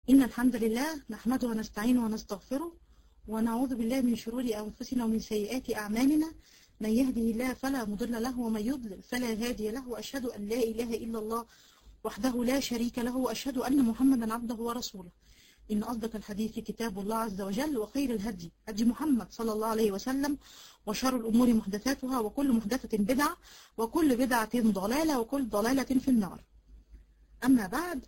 إن الحمد لله نحمده ونستعينه ونستغفره ونعوذ بالله من شرور أنفسنا ومن سيئات أعمالنا من يهده الله فلا مضل له ومن يضلل فلا هادي له وأشهد أن لا إله إلا الله وحده لا شريك له وأشهد أن محمدا عبده ورسوله إن أصدق الحديث كتاب الله عز وجل وخير الهدي هدي محمد صلى الله عليه وسلم وشر الأمور محدثاتها وكل محدثة بدعة وكل بدعة ضلالة وكل ضلالة في النار أما بعد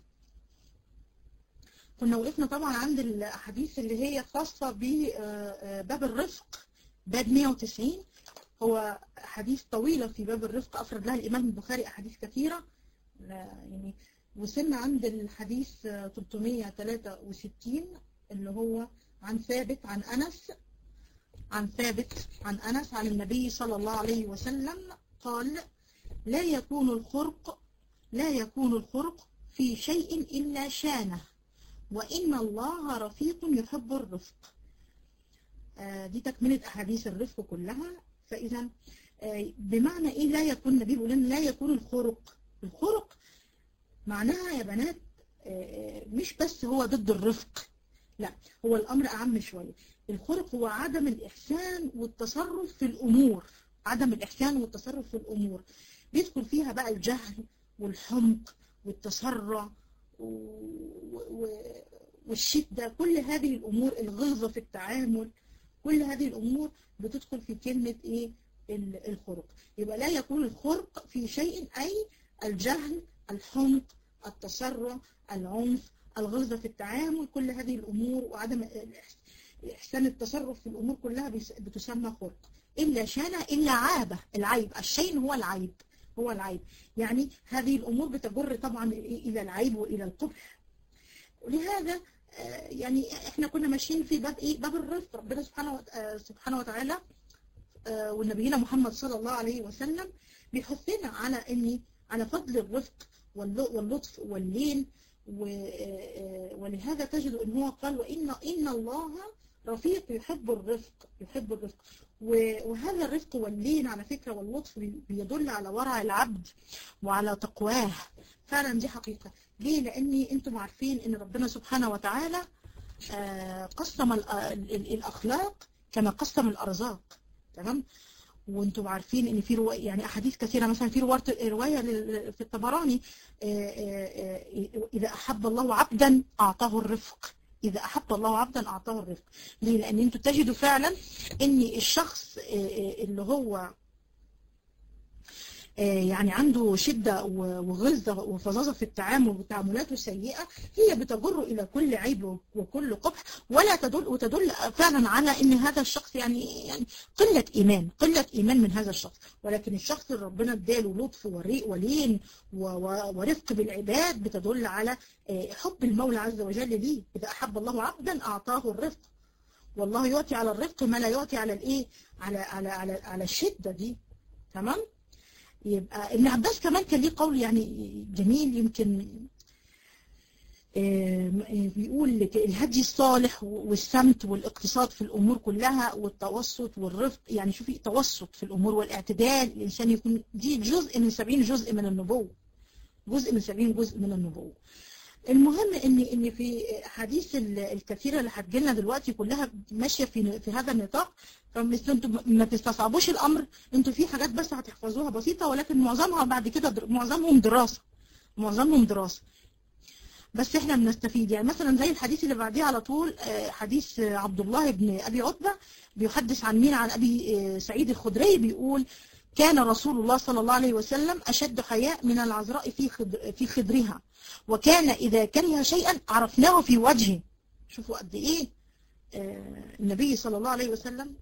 كنا وقفنا طبعا عند الأحاديث اللي هي خاصة بباب الرفق باب 190 هو حديث طويلة في باب الرفق أفرد لها الإمام البخاري أحاديث كثيرة يعني وصلنا عند الحديث 363 اللي هو عن ثابت عن أنس عن ثابت عن أنس عن النبي صلى الله عليه وسلم قال لا يكون الخرق لا يكون الخرق في شيء إلا شانه وإن الله رفيق يحب الرفق آه دي تكملة أحاديث الرفق كلها فإذا آه بمعنى إيه لا يكون النبي بيقول لنا لا يكون الخرق الخرق معناها يا بنات آه مش بس هو ضد الرفق لا هو الأمر أعم شوية الخرق هو عدم الإحسان والتصرف في الأمور عدم الإحسان والتصرف في الأمور بيدخل فيها بقى الجهل والحمق والتسرع والشدة كل هذه الأمور الغلظة في التعامل كل هذه الأمور بتدخل في كلمة إيه الخرق يبقى لا يكون الخرق في شيء أي الجهل الحمق التسرع العنف الغلظة في التعامل كل هذه الأمور وعدم إحسان التصرف في الأمور كلها بتسمى خرق إلا شانه إلا عابة العيب الشين هو العيب هو العيب يعني هذه الأمور بتجر طبعا إلى العيب وإلى القبح ولهذا يعني احنا كنا ماشيين في باب ايه باب الرفق ربنا سبحانه سبحانه وتعالى ونبينا محمد صلى الله عليه وسلم بيحثنا على ان على فضل الرفق واللطف واللين ولهذا تجد ان هو قال وان ان الله رفيق يحب الرفق يحب الرفق وهذا الرفق واللين على فكرة واللطف بيدل على ورع العبد وعلى تقواه فعلا دي حقيقة ليه لأني أنتم عارفين أن ربنا سبحانه وتعالى قسم الأخلاق كما قسم الأرزاق تمام وانتم عارفين ان في رواية يعني احاديث كثيره مثلا في روايه في الطبراني اذا احب الله عبدا اعطاه الرفق إذا أحب الله عبدا أعطاه الرفق ليه؟ لأن أنتوا تجدوا فعلا أن الشخص اللي هو يعني عنده شدة وغلظة وفظاظة في التعامل وتعاملاته سيئة هي بتجر إلى كل عيب وكل قبح ولا تدل وتدل فعلا على أن هذا الشخص يعني يعني قلة إيمان قلة إيمان من هذا الشخص ولكن الشخص اللي ربنا اداله لطف ولين ورفق بالعباد بتدل على حب المولى عز وجل ليه إذا أحب الله عبدا أعطاه الرفق والله يعطي على الرفق ما لا يعطي على الإيه على على على على الشدة دي تمام يبقى ابن عباس كمان كان ليه قول يعني جميل يمكن بيقول الهدي الصالح والسمت والاقتصاد في الأمور كلها والتوسط والرفق يعني شوفي توسط في الأمور والاعتدال الإنسان يكون دي جزء من سبعين جزء من النبوة جزء من سبعين جزء من النبوة المهم ان ان في حديث الكثيره اللي هتجيلنا دلوقتي كلها ماشيه في في هذا النطاق فانتوا ما تستصعبوش الامر انتوا في حاجات بس هتحفظوها بسيطه ولكن معظمها بعد كده معظمهم دراسه معظمهم دراسه بس احنا بنستفيد يعني مثلا زي الحديث اللي بعديه على طول حديث عبد الله بن ابي عتبه بيحدث عن مين عن ابي سعيد الخدري بيقول كان رسول الله صلى الله عليه وسلم أشد حياء من العذراء في خدر في خدرها وكان إذا كره شيئا عرفناه في وجهه شوفوا قد إيه النبي صلى الله عليه وسلم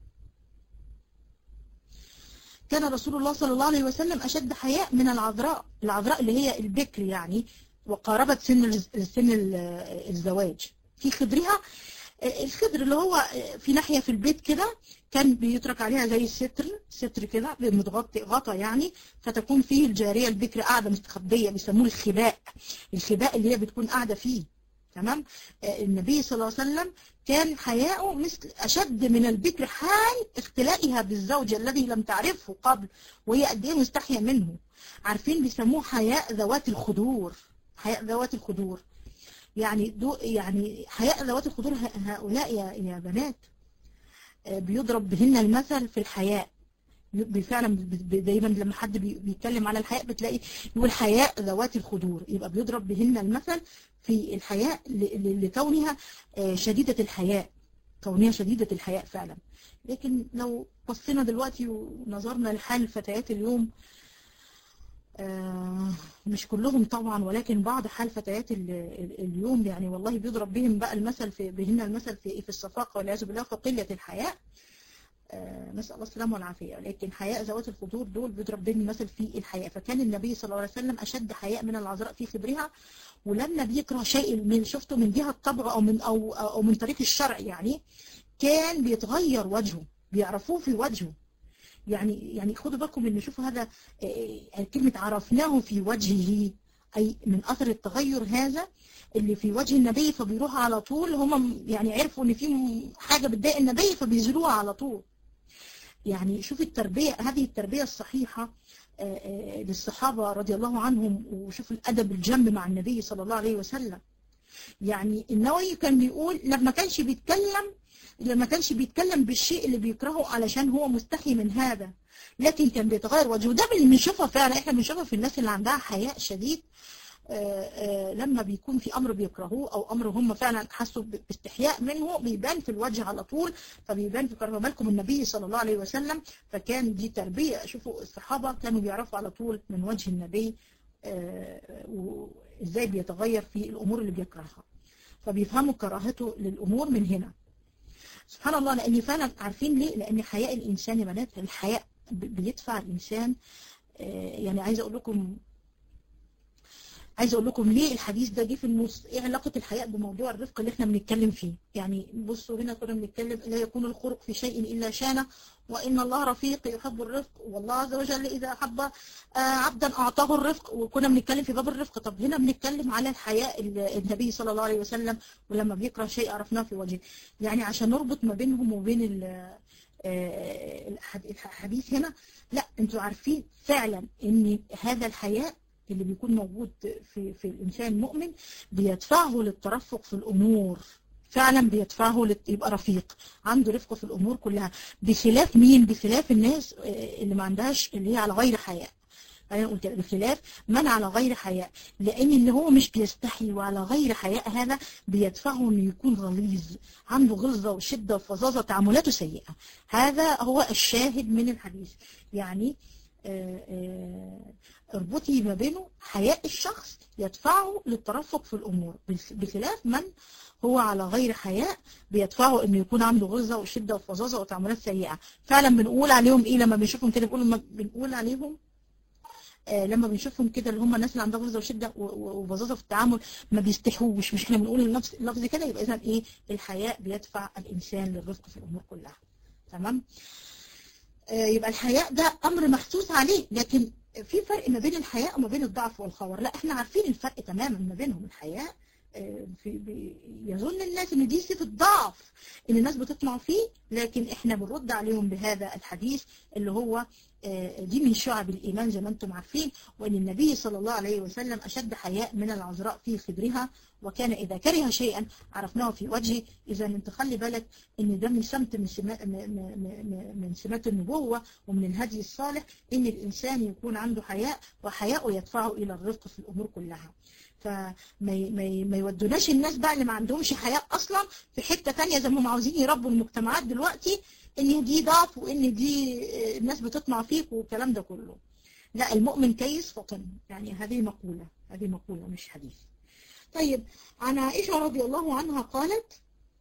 كان رسول الله صلى الله عليه وسلم أشد حياء من العذراء العذراء اللي هي البكر يعني وقاربت سن سن الزواج في خدرها الخدر اللي هو في ناحية في البيت كده كان بيترك عليها زي الستر ستر كده متغطي غطا يعني فتكون فيه الجارية البكر قاعدة مستخبية بيسموه الخباء الخباء اللي هي بتكون قاعدة فيه تمام النبي صلى الله عليه وسلم كان حياؤه مثل أشد من البكر حال اختلائها بالزوج الذي لم تعرفه قبل وهي قد ايه مستحية منه عارفين بيسموه حياء ذوات الخدور حياء ذوات الخدور يعني دو يعني حياء ذوات الخدور هؤلاء يا يا بنات بيضرب بهن المثل في الحياء فعلا دايما لما حد بيتكلم على الحياء بتلاقي يقول حياء ذوات الخدور يبقى بيضرب بهن المثل في الحياء لكونها شديدة الحياء كونها شديدة الحياء فعلا لكن لو بصينا دلوقتي ونظرنا لحال فتيات اليوم مش كلهم طبعا ولكن بعض حال فتيات اليوم يعني والله بيضرب بهم بقى المثل في بهن المثل في في الصفاقه والعياذ بالله في قله الحياء نسال الله السلامه والعافيه لكن حياء ذوات الخدور دول بيضرب بهم المثل في الحياء فكان النبي صلى الله عليه وسلم اشد حياء من العذراء في خبرها ولما بيكره شيء من شفته من جهه طبعه او من او او من طريق الشرع يعني كان بيتغير وجهه بيعرفوه في وجهه يعني يعني خدوا بالكم ان شوفوا هذا كلمة عرفناه في وجهه أي من أثر التغير هذا اللي في وجه النبي فبيروح على طول هم يعني عرفوا ان في حاجة بتضايق النبي فبيزلوها على طول يعني شوف التربية هذه التربية الصحيحة للصحابة رضي الله عنهم وشوف الأدب الجم مع النبي صلى الله عليه وسلم يعني النووي كان بيقول لما كانش بيتكلم لما كانش بيتكلم بالشيء اللي بيكرهه علشان هو مستحي من هذا لكن كان بيتغير وجهه ده اللي بنشوفها فعلا احنا بنشوفها في الناس اللي عندها حياء شديد آآ آآ لما بيكون في امر بيكرهوه او امر هم فعلا حسوا باستحياء منه بيبان في الوجه على طول فبيبان في كرم بالكم النبي صلى الله عليه وسلم فكان دي تربيه شوفوا الصحابه كانوا بيعرفوا على طول من وجه النبي وازاي بيتغير في الامور اللي بيكرهها فبيفهموا كراهته للامور من هنا سبحان الله لأن فعلا عارفين ليه لأن حياء الإنسان يا بنات الحياء بيدفع الإنسان يعني عايزة أقول لكم عايزه اقول لكم ليه الحديث ده جه في النص ايه علاقه الحياء بموضوع الرفق اللي احنا بنتكلم فيه يعني بصوا هنا كنا بنتكلم لا يكون الخلق في شيء الا شانه وان الله رفيق يحب الرفق والله عز وجل اذا احب عبدا اعطاه الرفق وكنا بنتكلم في باب الرفق طب هنا بنتكلم على الحياء النبي صلى الله عليه وسلم ولما بيكره شيء عرفناه في وجهه يعني عشان نربط ما بينهم وبين الحديث هنا لا انتوا عارفين فعلا ان هذا الحياء اللي بيكون موجود في في الانسان المؤمن بيدفعه للترفق في الامور فعلا بيدفعه يبقى رفيق عنده رفق في الامور كلها بخلاف مين بخلاف الناس اللي ما عندهاش اللي هي على غير حياء خلينا نقول كده بخلاف من على غير حياء لان اللي هو مش بيستحي وعلى غير حياء هذا بيدفعه انه يكون غليظ عنده غلظه وشده وفظاظه تعاملاته سيئه هذا هو الشاهد من الحديث يعني آآ آآ اربطي ما بينه حياء الشخص يدفعه للترفق في الامور بخلاف من هو على غير حياء بيدفعه انه يكون عنده غلظه وشده وفظاظه وتعاملات سيئه فعلا بنقول عليهم ايه لما بنشوفهم كده بنقول بنقول عليهم آه لما بنشوفهم كده اللي هم الناس اللي عندها غلظه وشده وفظاظه في التعامل ما بيستحوش مش احنا بنقول النفس اللفظ كده يبقى اذا ايه الحياء بيدفع الانسان للرفق في الامور كلها تمام آه يبقى الحياء ده امر محسوس عليه لكن في فرق ما بين الحياء وما بين الضعف والخور لا احنا عارفين الفرق تماما ما بينهم الحياء في يظن الناس ان دي صفه ضعف ان الناس بتطمع فيه لكن احنا بنرد عليهم بهذا الحديث اللي هو دي من شعب الايمان زي ما انتم عارفين وان النبي صلى الله عليه وسلم اشد حياء من العذراء في خدرها وكان اذا كره شيئا عرفناه في وجهه اذا انت خلي بالك ان ده من سمت من سمات من سمات النبوه ومن الهدي الصالح ان الانسان يكون عنده حياء وحياؤه يدفعه الى الرفق في الامور كلها فما ما ما يودوناش الناس بقى اللي ما عندهمش حياء اصلا في حته ثانيه زي ما هم عاوزين يربوا المجتمعات دلوقتي ان دي ضعف وان دي الناس بتطمع فيك والكلام ده كله لا المؤمن كيس فطن يعني هذه مقولة هذه مقولة مش حديث طيب عن عائشة رضي الله عنها قالت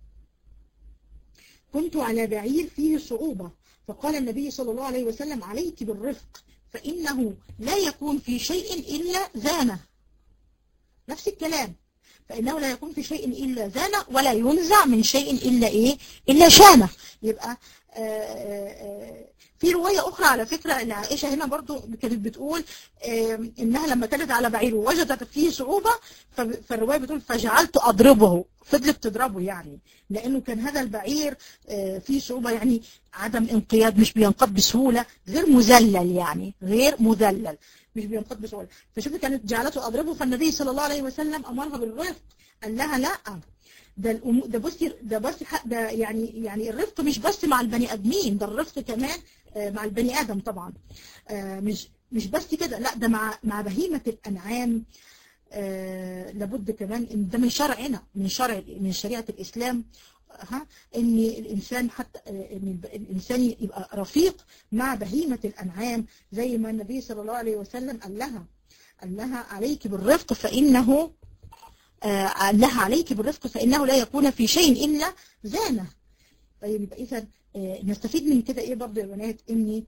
كنت على بعير فيه صعوبة فقال النبي صلى الله عليه وسلم عليك بالرفق فإنه لا يكون في شيء إلا زانه نفس الكلام فإنه لا يكون في شيء إلا زانه ولا ينزع من شيء إلا إيه إلا شانه يبقى آآ آآ في رواية أخرى على فكرة إن عائشة هنا برضو كانت بتقول إنها لما كانت على بعير ووجدت فيه صعوبة فالرواية بتقول فجعلت أضربه فضلت تضربه يعني لأنه كان هذا البعير فيه صعوبة يعني عدم انقياد مش بينقض بسهولة غير مذلل يعني غير مذلل مش بينقض بسهولة فشوفي كانت جعلته أضربه فالنبي صلى الله عليه وسلم أمرها بالرفق قال لها لا ده الأمور ده بصي ده بس ده يعني يعني الرفق مش بس مع البني ادمين ده الرفق كمان مع البني ادم طبعا مش مش بس كده لا ده مع مع بهيمه الانعام لابد كمان ان ده من شرعنا من شرع من شريعه الاسلام ها ان الانسان حتى ان الانسان يبقى رفيق مع بهيمه الانعام زي ما النبي صلى الله عليه وسلم قال لها قال لها عليك بالرفق فانه قال لها عليك بالرفق فانه لا يكون في شيء الا زانه طيب يبقى اذا نستفيد من كده ايه برضه يا بنات ان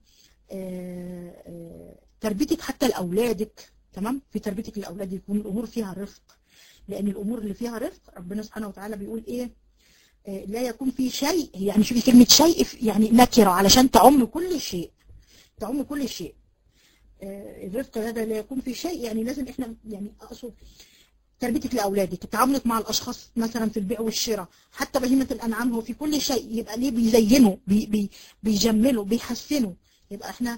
تربيتك حتى لاولادك تمام في تربيتك لاولادك يكون الامور فيها رفق لان الامور اللي فيها رفق ربنا سبحانه وتعالى بيقول ايه لا يكون في شيء يعني شوفي كلمة شيء يعني نكرة علشان تعم كل شيء تعم كل شيء الرفق هذا لا يكون في شيء يعني لازم احنا يعني اقصد تربيتك لاولادك تعاملك مع الاشخاص مثلا في البيع والشراء حتى بهيمه الانعام هو في كل شيء يبقى ليه بيزينه بي بي بيجمله بيحسنه يبقى احنا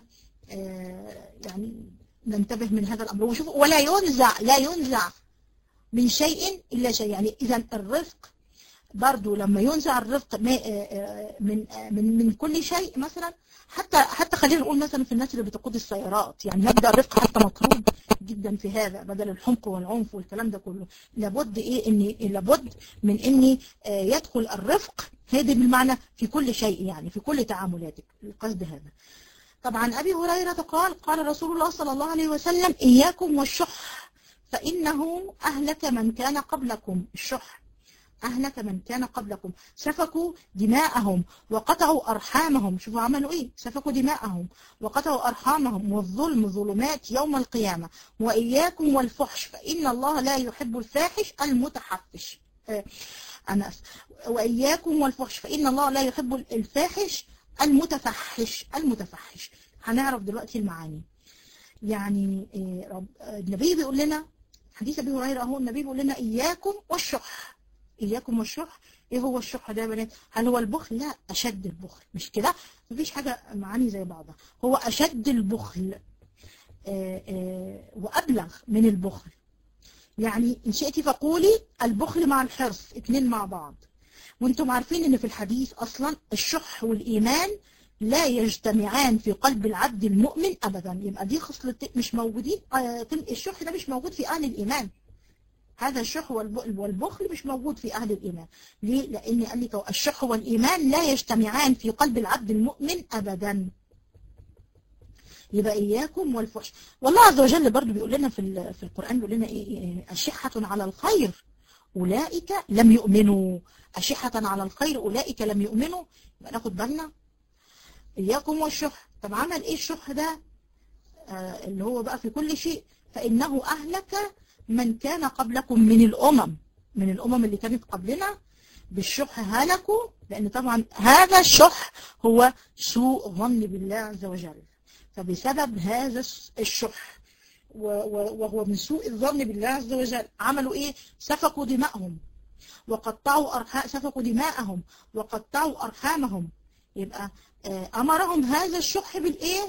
يعني ننتبه من هذا الامر وشوف ولا ينزع لا ينزع من شيء الا شيء يعني اذا الرفق برضو لما ينزع الرفق من من من كل شيء مثلا حتى حتى خلينا نقول مثلا في الناس اللي بتقود السيارات يعني يبدا الرفق حتى مطلوب جدا في هذا بدل الحمق والعنف والكلام ده كله لابد ايه ان لابد من ان يدخل الرفق هذا بالمعنى في كل شيء يعني في كل تعاملاتك القصد هذا طبعا ابي هريره قال قال رسول الله صلى الله عليه وسلم اياكم والشح فانه اهلك من كان قبلكم الشح أهلك من كان قبلكم سفكوا دماءهم وقطعوا أرحامهم شوفوا عملوا إيه سفكوا دماءهم وقطعوا أرحامهم والظلم ظلمات يوم القيامة وإياكم والفحش فإن الله لا يحب الفاحش المتحفش آه أنا وإياكم والفحش فإن الله لا يحب الفاحش المتفحش المتفحش هنعرف دلوقتي المعاني يعني رب النبي بيقول لنا حديث ابي هريره اهو النبي بيقول لنا اياكم والشح إياكم والشح إيه هو الشح ده يا بنات هل هو البخل لا أشد البخل مش كده مفيش حاجة معاني زي بعضها هو أشد البخل آآ آآ وأبلغ من البخل يعني إن شئتي فقولي البخل مع الحرص اتنين مع بعض وانتم عارفين ان في الحديث اصلا الشح والايمان لا يجتمعان في قلب العبد المؤمن ابدا يبقى دي خصلتين مش موجودين الشح ده مش موجود في اهل الايمان هذا الشح والبخل مش موجود في أهل الإيمان ليه؟ لأن قال لك الشح والإيمان لا يجتمعان في قلب العبد المؤمن أبدا يبقى إياكم والفحش والله عز وجل برضو بيقول لنا في في القرآن بيقول لنا إيه أشحة على الخير أولئك لم يؤمنوا أشحة على الخير أولئك لم يؤمنوا يبقى ناخد بالنا إياكم والشح طب عمل إيه الشح ده آه اللي هو بقى في كل شيء فإنه أهلك من كان قبلكم من الأمم من الأمم اللي كانت قبلنا بالشح هلكوا لأن طبعا هذا الشح هو سوء ظن بالله عز وجل فبسبب هذا الشح وهو من سوء الظن بالله عز وجل عملوا ايه سفكوا دماءهم وقطعوا أرحام سفكوا دماءهم وقطعوا أرحامهم يبقى أمرهم هذا الشح بالإيه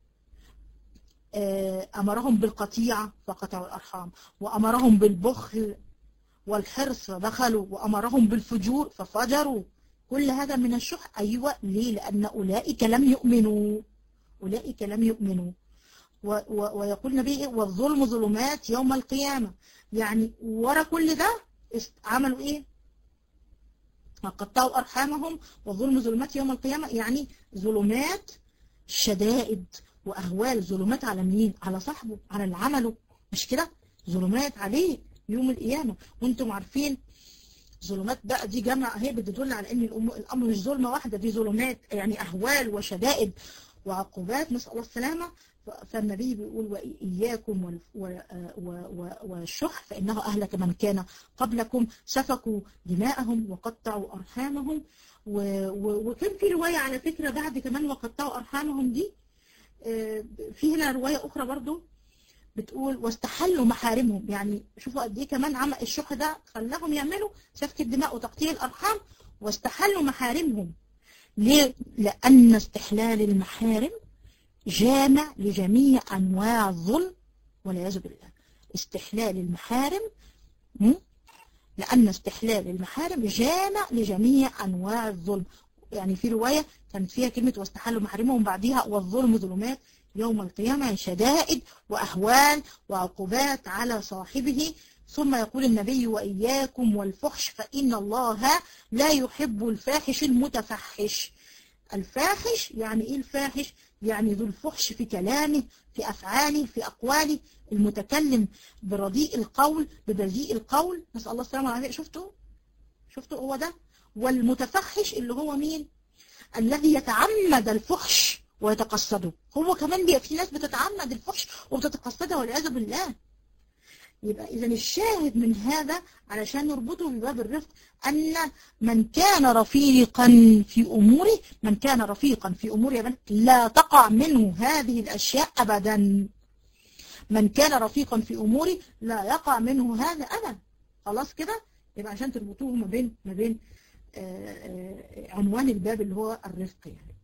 أمرهم بالقطيعة فقطعوا الأرحام وأمرهم بالبخل والحرص فبخلوا وأمرهم بالفجور ففجروا كل هذا من الشح أيوة ليه لأن أولئك لم يؤمنوا أولئك لم يؤمنوا و و ويقول النبي والظلم ظلمات يوم القيامة يعني ورا كل ده عملوا إيه قطعوا أرحامهم والظلم ظلمات يوم القيامة يعني ظلمات شدائد وأهوال ظلمات على مين على صاحبه على اللي عمله مش كده ظلمات عليه يوم القيامة وانتم عارفين ظلمات بقى دي جمع هي بتدل على ان الامر مش ظلمة واحدة دي ظلمات يعني اهوال وشدائد وعقوبات نسأل الله السلامة فالنبي بيقول وإياكم والشح فإنه أهلك من كان قبلكم سفكوا دماءهم وقطعوا أرحامهم وكان في رواية على فكرة بعد كمان وقطعوا أرحامهم دي في هنا رواية أخرى برضو بتقول واستحلوا محارمهم يعني شوفوا قد ايه كمان عمل الشح ده خلاهم يعملوا سفك الدماء وتقطيع الأرحام واستحلوا محارمهم ليه؟ لأن استحلال المحارم جامع لجميع أنواع الظلم والعياذ بالله استحلال المحارم لأن استحلال المحارم جامع لجميع أنواع الظلم يعني في رواية كانت فيها كلمة واستحلوا محارمهم بعدها والظلم ظلمات يوم القيامة شدائد وأهوال وعقوبات على صاحبه ثم يقول النبي وإياكم والفحش فإن الله لا يحب الفاحش المتفحش الفاحش يعني إيه الفاحش؟ يعني ذو الفحش في كلامه في أفعاله في أقواله المتكلم برديء القول ببذيء القول نسأل الله السلامة والعافية شفتوا؟ شفتوا هو ده؟ والمتفحش اللي هو مين؟ الذي يتعمد الفحش ويتقصده هو كمان بيبقى في ناس بتتعمد الفحش وبتتقصدها والعياذ بالله يبقى إذا الشاهد من هذا علشان نربطه بباب الرفق أن من كان رفيقا في أموره من كان رفيقا في أمور يا بنت لا تقع منه هذه الأشياء أبدا من كان رفيقا في أموره لا يقع منه هذا أبدا خلاص كده يبقى عشان تربطوه ما بين ما بين عنوان الباب اللي هو الرفق يعني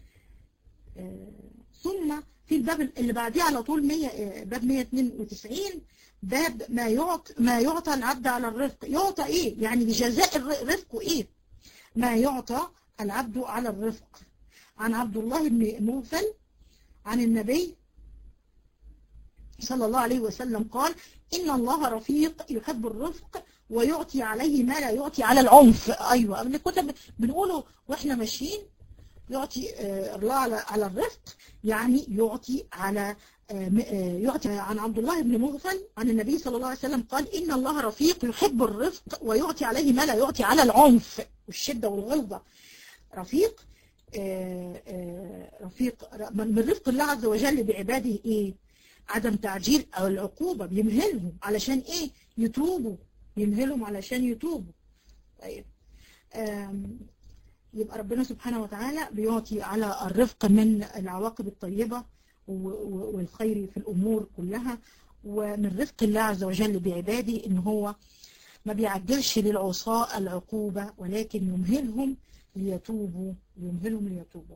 ثم في الباب اللي بعديه على طول 100 باب 192 باب ما يعطى ما يعطى العبد على الرفق يعطى ايه يعني جزاء الرفق ايه ما يعطى العبد على الرفق عن عبد الله بن موفل عن النبي صلى الله عليه وسلم قال إن الله رفيق يحب الرفق ويعطي عليه ما لا يعطي على العنف أيوة اللي كنا بنقوله وإحنا ماشيين يعطي الله على على الرفق يعني يعطي على يعطي عن عبد الله بن مغفل عن النبي صلى الله عليه وسلم قال إن الله رفيق يحب الرفق ويعطي عليه ما لا يعطي على العنف والشدة والغلظة رفيق رفيق من رفق الله عز وجل بعباده إيه عدم تعجيل أو العقوبة بيمهلهم علشان إيه يتوبوا يمهلهم علشان يتوبوا طيب يبقى ربنا سبحانه وتعالى بيعطي على الرفق من العواقب الطيبة والخير في الأمور كلها ومن رفق الله عز وجل بعباده إن هو ما بيعجلش للعصاة العقوبة ولكن يمهلهم ليتوبوا يمهلهم ليتوبوا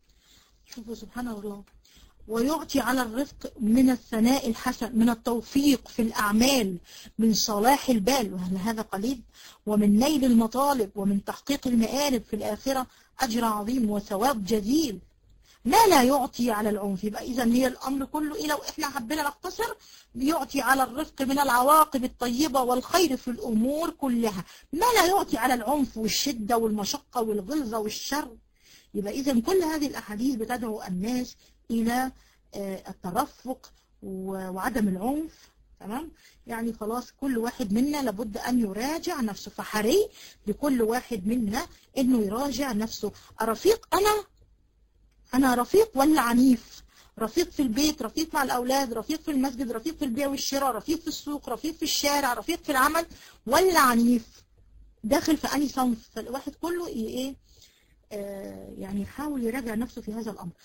شوفوا سبحان الله ويعطي على الرفق من الثناء الحسن من التوفيق في الأعمال من صلاح البال وهل هذا قليل ومن نيل المطالب ومن تحقيق المآلب في الآخرة أجر عظيم وثواب جزيل ما لا يعطي على العنف يبقى إذا هي الأمر كله إيه لو إحنا حبينا نختصر بيعطي على الرفق من العواقب الطيبة والخير في الأمور كلها ما لا يعطي على العنف والشدة والمشقة والغلظة والشر يبقى إذا كل هذه الأحاديث بتدعو الناس إلى الترفق وعدم العنف تمام يعني خلاص كل واحد منا لابد أن يراجع نفسه فحري لكل واحد منا أنه يراجع نفسه رفيق أنا أنا رفيق ولا عنيف رفيق في البيت رفيق مع الأولاد رفيق في المسجد رفيق في البيع والشراء رفيق في السوق رفيق في الشارع رفيق في العمل ولا عنيف داخل في أني صنف فالواحد كله ايه آه يعني يحاول يراجع نفسه في هذا الأمر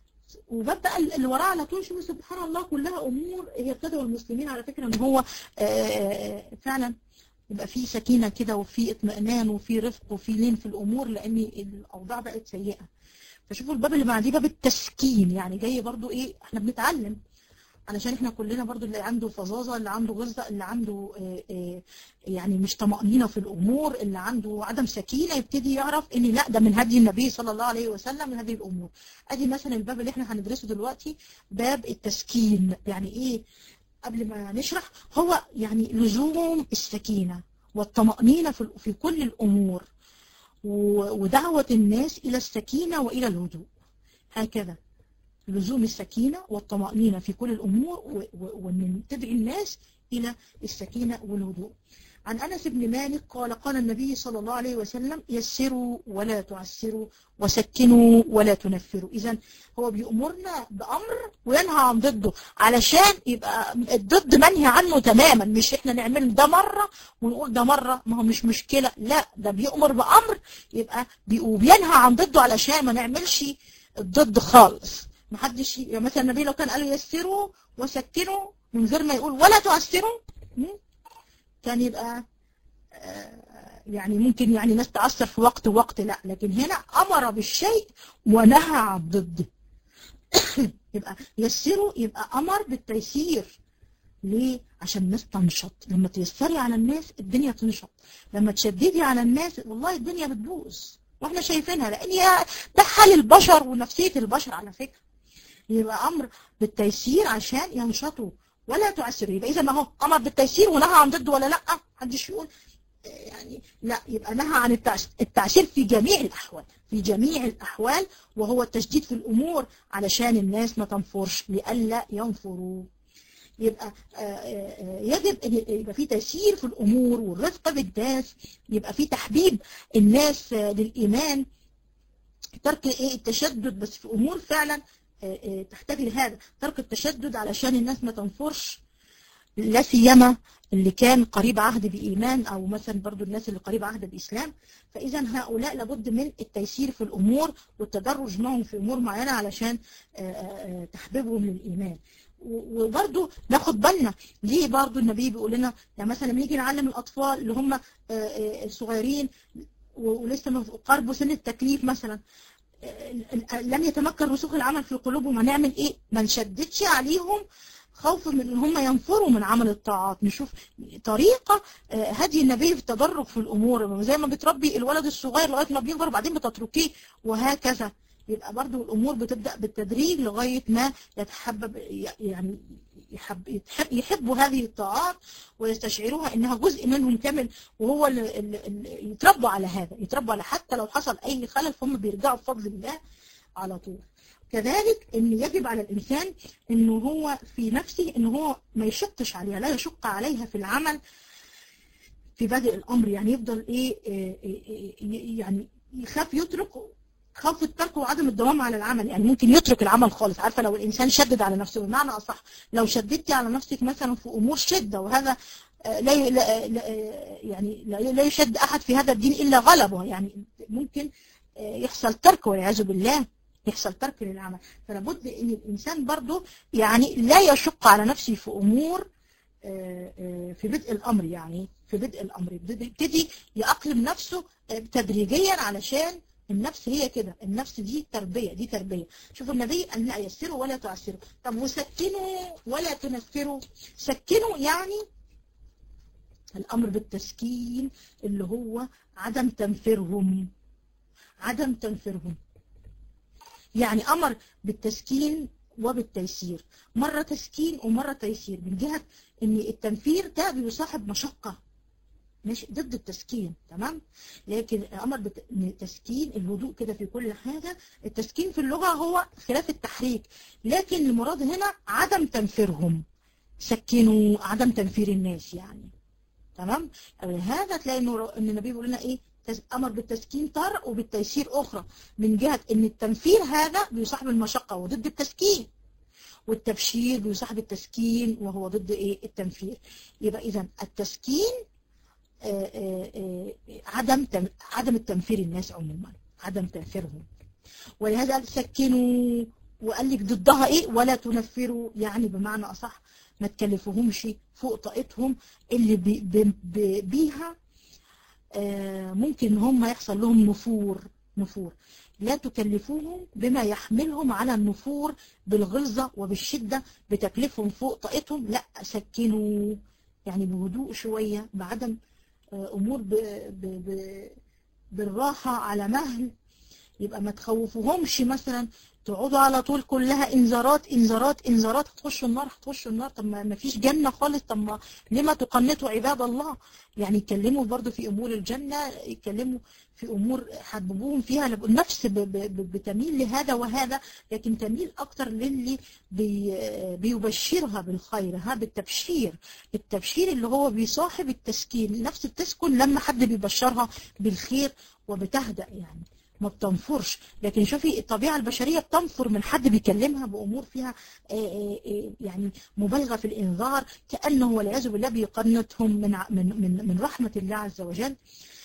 وببدأ اللي وراه على طول شوف سبحان الله كلها أمور هي بتدعو المسلمين على فكرة ان هو آه فعلا يبقى في سكينة كده وفي اطمئنان وفي رفق وفي لين في الأمور لأن الأوضاع بقت سيئة فشوفوا الباب اللي بعديه باب التسكين يعني جاي برضو ايه احنا بنتعلم علشان احنا كلنا برضو اللي عنده فظاظة اللي عنده غلظة اللي عنده اه اه يعني مش طمأنينة في الأمور اللي عنده عدم سكينة يبتدي يعرف ان لا ده من هدي النبي صلى الله عليه وسلم من هذه الأمور ادي مثلا الباب اللي احنا هندرسه دلوقتي باب التسكين يعني ايه قبل ما نشرح هو يعني لزوم السكينة والطمأنينة في, في كل الأمور ودعوة الناس إلى السكينة وإلى الهدوء هكذا لزوم السكينة والطمأنينة في كل الأمور وأن تدعي الناس إلى السكينة والهدوء عن أنس بن مالك قال قال النبي صلى الله عليه وسلم يسروا ولا تعسروا وسكنوا ولا تنفروا إذا هو بيأمرنا بأمر وينهى عن ضده علشان يبقى الضد منهي عنه تماما مش احنا نعمل ده مرة ونقول ده مرة ما هو مش مشكلة لا ده بيأمر بأمر يبقى وبينهى عن ضده علشان ما نعملش الضد خالص محدش يعني مثلا النبي لو كان قال يسروا وسكنوا من غير ما يقول ولا تعسروا كان يبقى يعني ممكن يعني ناس تأثر في وقت ووقت لا لكن هنا أمر بالشيء ونهى عن ضده يبقى يسروا يبقى أمر بالتيسير ليه؟ عشان الناس تنشط لما تيسري على الناس الدنيا تنشط لما تشددي على الناس والله الدنيا بتبوظ واحنا شايفينها لان هي ده حال البشر ونفسية البشر على فكرة يبقى امر بالتيسير عشان ينشطوا ولا تعسروا يبقى اذا ما هو امر بالتيسير ونهى عن ضده ولا لا محدش يقول يعني لا يبقى نهى عن التعسير في جميع الأحوال في جميع الأحوال وهو التشديد في الأمور علشان الناس ما تنفرش لئلا ينفروا يبقى يجب ان يبقى في تيسير في الأمور والرفق بالناس يبقى في تحبيب الناس للإيمان ترك ايه التشدد بس في أمور فعلا تحتاج لهذا ترك التشدد علشان الناس ما تنفرش لا سيما اللي كان قريب عهد بإيمان أو مثلا برضو الناس اللي قريب عهد بإسلام فإذا هؤلاء لابد من التيسير في الأمور والتدرج معهم في أمور معينة علشان تحببهم للإيمان وبرضو ناخد بالنا ليه برضو النبي بيقول لنا يعني مثلا لما نيجي نعلم الأطفال اللي هم الصغيرين ولسه قربوا سن التكليف مثلا لم يتمكن رسوخ العمل في قلوبهم هنعمل ايه ما نشددش عليهم خوفا من ان هم ينفروا من عمل الطاعات نشوف طريقة هدي النبي في التدرج في الامور زي ما بتربي الولد الصغير لغاية ما بيكبر وبعدين بتتركيه وهكذا يبقى برضو الامور بتبدأ بالتدريج لغاية ما يتحبب يعني يحب يحب يحبوا هذه الطاعات ويستشعروها انها جزء منهم كامل وهو اللي, اللي يتربوا على هذا يتربوا على حتى لو حصل اي خلل فهم بيرجعوا بفضل الله على طول كذلك ان يجب على الانسان انه هو في نفسه انه هو ما يشقش عليها لا يشق عليها في العمل في بدء الامر يعني يفضل ايه, إيه, إيه يعني يخاف يترك خوف الترك وعدم الدوام على العمل يعني ممكن يترك العمل خالص عارفه لو الانسان شدد على نفسه بمعنى اصح لو شددتي على نفسك مثلا في امور شده وهذا لا يعني لا يشد احد في هذا الدين الا غلبه يعني ممكن يحصل ترك والعياذ بالله يحصل ترك للعمل فلابد ان الانسان برضه يعني لا يشق على نفسه في امور في بدء الامر يعني في بدء الامر يبتدي يأقلم نفسه تدريجيا علشان النفس هي كده النفس دي تربية دي تربية شوفوا النبي قال لا يسروا ولا تعسروا طب وسكنوا ولا تنفروا سكنوا يعني الامر بالتسكين اللي هو عدم تنفيرهم عدم تنفيرهم يعني امر بالتسكين وبالتيسير مرة تسكين ومرة تيسير من جهة ان التنفير ده بيصاحب مشقة مش ضد التسكين تمام لكن امر بالتسكين الهدوء كده في كل حاجة التسكين في اللغة هو خلاف التحريك لكن المراد هنا عدم تنفيرهم سكنوا عدم تنفير الناس يعني تمام هذا تلاقي انه ان النبي بيقول لنا ايه امر بالتسكين طرق وبالتيسير اخرى من جهة ان التنفير هذا بيصاحب المشقة وضد التسكين والتبشير بيصاحب التسكين وهو ضد ايه التنفير يبقى اذا التسكين آآ آآ عدم عدم التنفير الناس عموما عدم تنفيرهم ولهذا قال سكنوا وقال لك ضدها ايه ولا تنفروا يعني بمعنى اصح ما تكلفوهمش فوق طاقتهم اللي بي بي بيها ممكن هم يحصل لهم نفور نفور لا تكلفوهم بما يحملهم على النفور بالغلظة وبالشدة بتكلفهم فوق طاقتهم لا سكنوا يعني بهدوء شوية بعدم أمور ب ب ب بالراحة على مهل يبقى ما تخوفوهمش مثلا تقعدوا على طول كلها انذارات انذارات انذارات هتخشوا النار هتخشوا النار طب ما فيش جنة خالص طب ما لما تقنطوا عباد الله يعني يتكلموا برضو في امور الجنة يتكلموا في امور حببوهم فيها النفس بتميل لهذا وهذا لكن تميل اكتر للي بي بيبشرها بالخير ها بالتبشير التبشير اللي هو بيصاحب التسكين النفس بتسكن لما حد بيبشرها بالخير وبتهدأ يعني ما بتنفرش لكن شوفي الطبيعة البشرية بتنفر من حد بيكلمها بأمور فيها يعني مبالغة في الإنذار كأنه والعياذ بالله بيقنطهم من من من من رحمة الله عز وجل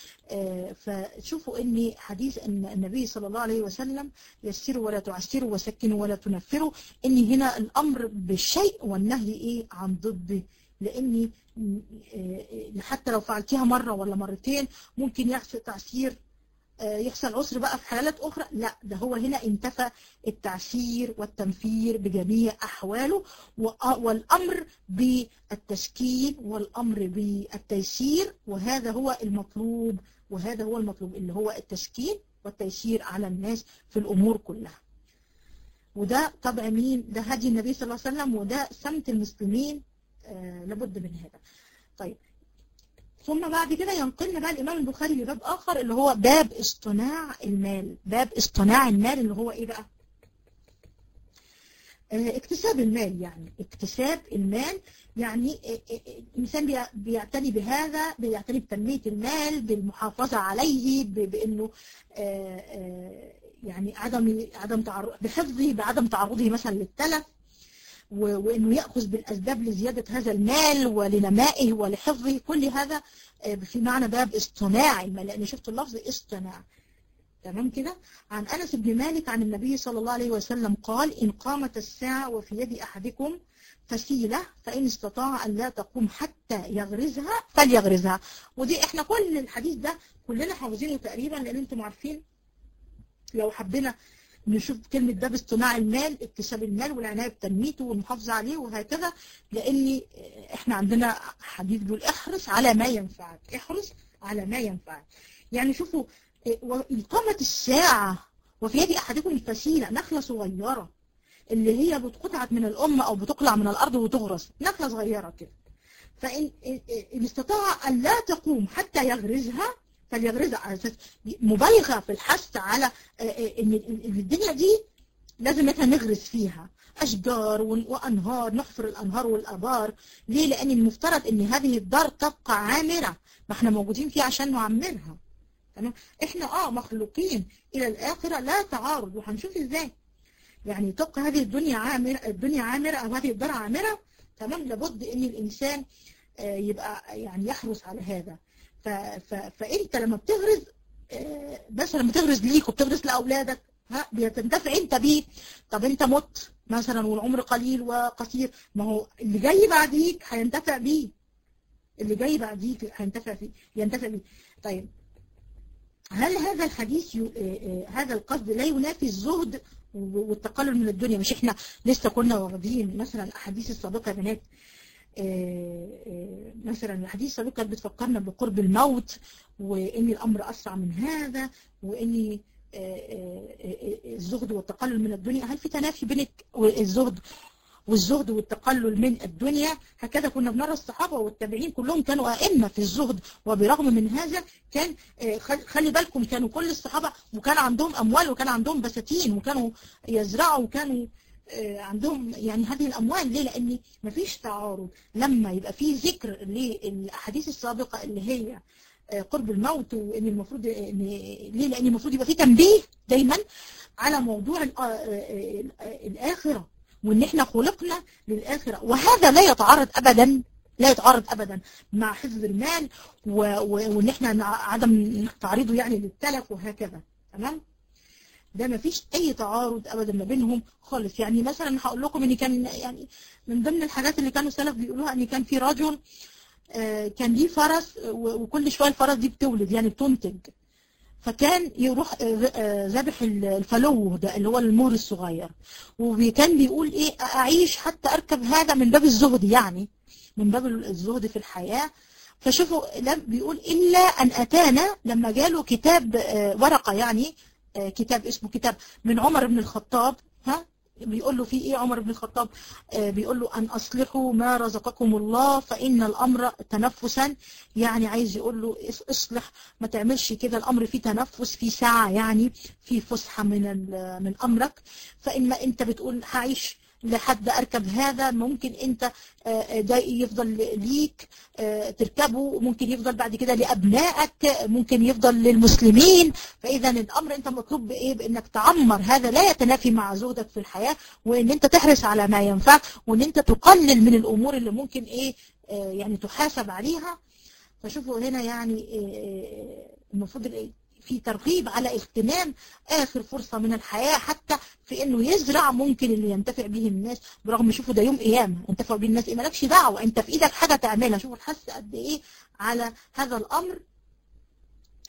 فشوفوا ان حديث ان النبي صلى الله عليه وسلم يسروا ولا تعسروا وسكنوا ولا تنفروا ان هنا الامر بالشيء والنهي ايه عن ضده لاني حتى لو فعلتيها مرة ولا مرتين ممكن يحصل تعسير يحصل عسر بقى في حالات أخرى لا ده هو هنا انتفى التعسير والتنفير بجميع أحواله والأمر بالتشكيل والأمر بالتيسير وهذا هو المطلوب وهذا هو المطلوب اللي هو التشكيل والتيسير على الناس في الأمور كلها وده طبع مين ده هدي النبي صلى الله عليه وسلم وده سمت المسلمين آه لابد من هذا طيب ثم بعد كده ينقلنا بقى الإمام البخاري لباب آخر اللي هو باب اصطناع المال باب اصطناع المال اللي هو إيه بقى اه اكتساب المال يعني اكتساب المال يعني الإنسان بيعتني بهذا بيعتني بتنمية المال بالمحافظة عليه بأنه اه اه يعني عدم عدم تعرض بحفظه بعدم تعرضه مثلا للتلف وانه ياخذ بالاسباب لزياده هذا المال ولنمائه ولحفظه كل هذا في معنى باب اصطناع المال لان شفت اللفظ اصطناع تمام كده عن انس بن مالك عن النبي صلى الله عليه وسلم قال ان قامت الساعه وفي يد احدكم فسيله فان استطاع ان لا تقوم حتى يغرزها فليغرزها ودي احنا كل الحديث ده كلنا حافظينه تقريبا لان انتم عارفين لو حبينا نشوف كلمة ده باصطناع المال اكتساب المال والعناية بتنميته والمحافظة عليه وهكذا لأن احنا عندنا حديث بيقول احرص على ما ينفعك احرص على ما ينفعك يعني شوفوا إقامة الساعة وفي يد أحدكم الفسيلة نخلة صغيرة اللي هي بتقطعت من الأم أو بتقلع من الأرض وتغرس نخلة صغيرة كده فإن إن استطاع أن لا تقوم حتى يغرزها فليغرزها على اساس مبالغه في الحث على ان الدنيا دي لازم احنا نغرس فيها اشجار وانهار نحفر الانهار والابار ليه لان المفترض ان هذه الدار تبقى عامره ما احنا موجودين فيها عشان نعمرها تمام احنا اه مخلوقين الى الاخره لا تعارض وهنشوف ازاي يعني تبقى هذه الدنيا عامره الدنيا عامره او هذه الدار عامره تمام لابد ان الانسان يبقى يعني يحرص على هذا ف... ف... فانت لما بتغرز بس لما تغرز ليك وبتغرز لاولادك ها بتنتفع انت بيه طب انت مت مثلا والعمر قليل وقصير ما هو اللي جاي بعديك هينتفع بيه اللي جاي بعديك هينتفع فيه ينتفع بيه طيب هل هذا الحديث ي... هذا القصد لا ينافي الزهد والتقلل من الدنيا مش احنا لسه كنا واخدين مثلا الاحاديث السابقه يا بنات مثلا الحديث السابق كانت بتفكرنا بقرب الموت وان الامر اسرع من هذا وان الزهد والتقلل من الدنيا هل في تنافي بين الزهد والزهد والتقلل من الدنيا هكذا كنا بنرى الصحابة والتابعين كلهم كانوا أئمة في الزهد وبرغم من هذا كان خلي بالكم كانوا كل الصحابة وكان عندهم أموال وكان عندهم بساتين وكانوا يزرعوا وكانوا عندهم يعني هذه الأموال ليه لأن مفيش تعارض لما يبقى في ذكر للأحاديث السابقة اللي هي قرب الموت وان المفروض إن ليه لان المفروض يبقى في تنبيه دايما على موضوع الآخرة وان احنا خلقنا للآخرة وهذا لا يتعارض أبدا لا يتعارض ابدا مع حفظ المال وان احنا عدم تعريضه يعني للتلف وهكذا تمام ده ما فيش اي تعارض ابدا ما بينهم خالص يعني مثلا هقول لكم ان كان يعني من ضمن الحاجات اللي كانوا السلف بيقولوها ان كان في رجل كان ليه فرس وكل شويه الفرس دي بتولد يعني بتنتج فكان يروح ذبح الفلو ده اللي هو المور الصغير وكان بيقول ايه اعيش حتى اركب هذا من باب الزهد يعني من باب الزهد في الحياه فشوفوا لم بيقول الا ان اتانا لما جاله كتاب ورقه يعني كتاب اسمه كتاب من عمر بن الخطاب ها بيقول له في ايه عمر بن الخطاب آه بيقول له ان اصلحوا ما رزقكم الله فان الامر تنفسا يعني عايز يقول له اصلح ما تعملش كده الامر فيه تنفس في ساعه يعني في فسحه من من امرك فاما انت بتقول هعيش لحد اركب هذا ممكن انت ده يفضل ليك تركبه ممكن يفضل بعد كده لابنائك ممكن يفضل للمسلمين فاذا الامر انت مطلوب بايه بانك تعمر هذا لا يتنافي مع زهدك في الحياه وان انت تحرص على ما ينفعك وان انت تقلل من الامور اللي ممكن ايه يعني تحاسب عليها فشوفوا هنا يعني المفروض في ترغيب على اغتنام اخر فرصة من الحياة حتى في انه يزرع ممكن اللي ينتفع به الناس برغم شوفوا ده يوم قيامة ينتفع به الناس ايه مالكش دعوة انت في ايدك حاجة تعملها شوفوا الحث قد ايه على هذا الامر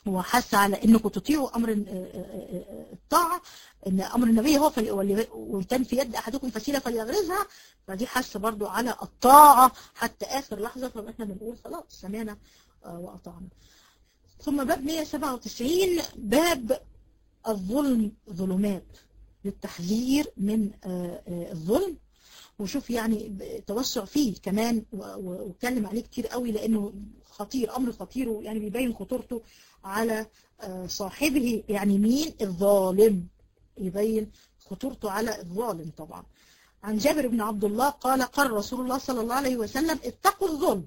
هو حث على انكم تطيعوا امر الطاعه ان امر النبي هو وكان في يد احدكم فسيله فليغرزها فدي حث برضو على الطاعه حتى اخر لحظه فاحنا بنقول خلاص سمعنا واطعنا ثم باب 197 باب الظلم ظلمات للتحذير من الظلم وشوف يعني توسع فيه كمان واتكلم عليه كتير قوي لانه خطير امر خطير ويعني بيبين خطورته على صاحبه يعني مين الظالم يبين خطورته على الظالم طبعا عن جابر بن عبد الله قال قال رسول الله صلى الله عليه وسلم اتقوا الظلم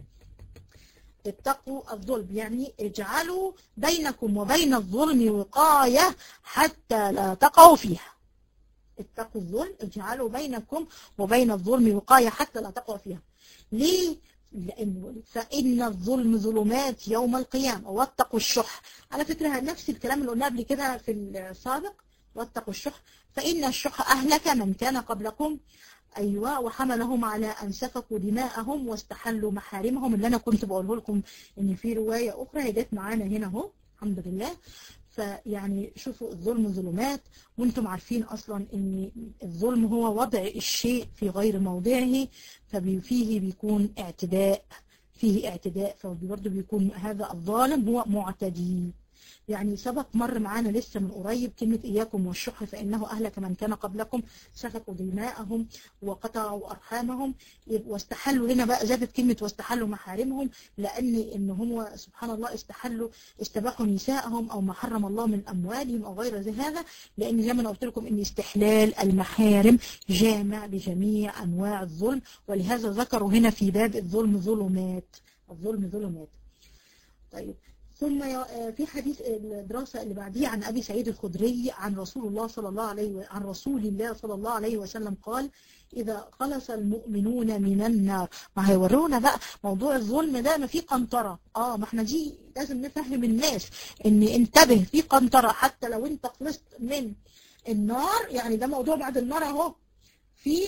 اتقوا الظلم يعني اجعلوا بينكم وبين الظلم وقاية حتى لا تقعوا فيها اتقوا الظلم اجعلوا بينكم وبين الظلم وقاية حتى لا تقعوا فيها ليه؟ لأنه فإن الظلم ظلمات يوم القيامة واتقوا الشح على فكرة نفس الكلام اللي قلناه قبل كده في السابق واتقوا الشح فإن الشح أهلك من كان قبلكم أيوة وحملهم على أن سفكوا دماءهم واستحلوا محارمهم اللي أنا كنت بقوله لكم إن في رواية أخرى هي جت معانا هنا أهو الحمد لله فيعني شوفوا الظلم ظلمات وانتم عارفين اصلا ان الظلم هو وضع الشيء في غير موضعه ففيه بيكون اعتداء فيه اعتداء فبرضه بيكون هذا الظالم هو معتدي يعني سبق مر معانا لسه من قريب كلمة إياكم والشح فإنه أهلك من كان قبلكم سفكوا دماءهم وقطعوا أرحامهم واستحلوا هنا بقى زادت كلمة واستحلوا محارمهم لأن إن هم سبحان الله استحلوا استباحوا نساءهم أو ما حرم الله من أموالهم أو غير ذي هذا لأن زي ما أنا قلت لكم إن استحلال المحارم جامع لجميع أنواع الظلم ولهذا ذكروا هنا في باب الظلم ظلمات الظلم ظلمات طيب ثم في حديث الدراسة اللي بعديه عن أبي سعيد الخدري عن رسول الله صلى الله عليه عن رسول الله صلى الله عليه وسلم قال إذا خلص المؤمنون من النار ما هيورونا بقى موضوع الظلم ده ما فيه قنطرة اه ما احنا دي لازم نفهم الناس ان انتبه في قنطرة حتى لو انت خلصت من النار يعني ده موضوع بعد النار اهو في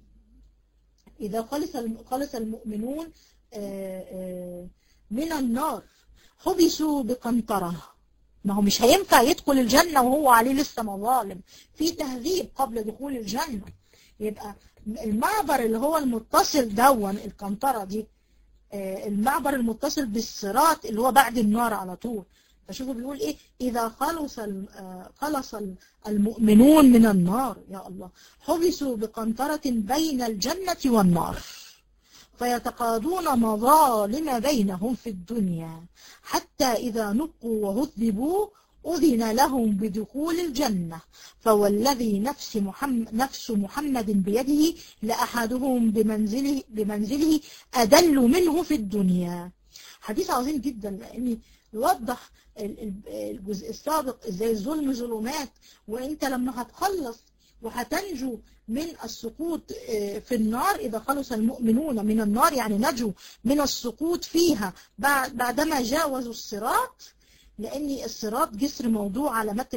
إذا خلص خلص المؤمنون آآ آآ من النار حبسوا بقنطرة ما هو مش هينفع يدخل الجنة وهو عليه لسه مظالم في تهذيب قبل دخول الجنة يبقى المعبر اللي هو المتصل دون القنطرة دي المعبر المتصل بالصراط اللي هو بعد النار على طول فشوفوا بيقول ايه اذا خلص خلص المؤمنون من النار يا الله حبسوا بقنطرة بين الجنة والنار فيتقاضون مظالم بينهم في الدنيا حتى إذا نقوا وهذبوا أذن لهم بدخول الجنة فوالذي نفس محمد, نفس محمد بيده لأحدهم بمنزله, بمنزله أدل منه في الدنيا حديث عظيم جدا لأني يوضح الجزء السابق ازاي الظلم ظلمات وانت لما هتخلص وهتنجو من السقوط في النار إذا خلص المؤمنون من النار يعني نجوا من السقوط فيها بعدما جاوزوا الصراط لأن الصراط جسر موضوع على متن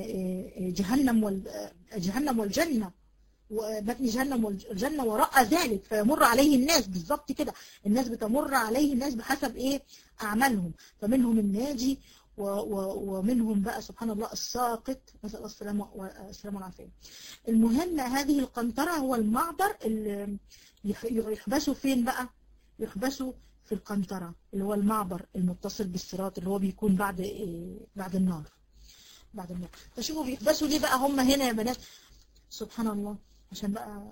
جهنم جهنم والجنة ومتن جهنم والجنة وراء ذلك فيمر عليه الناس بالظبط كده الناس بتمر عليه الناس بحسب ايه أعمالهم فمنهم الناجي ومنهم بقى سبحان الله الساقط نسأل الله السلامة والسلامة والعافية المهم هذه القنطرة هو المعبر اللي يحبسوا فين بقى يحبسوا في القنطرة اللي هو المعبر المتصل بالصراط اللي هو بيكون بعد إيه بعد النار بعد النار فشوفوا بيحبسوا ليه بقى هم هنا يا بنات سبحان الله عشان بقى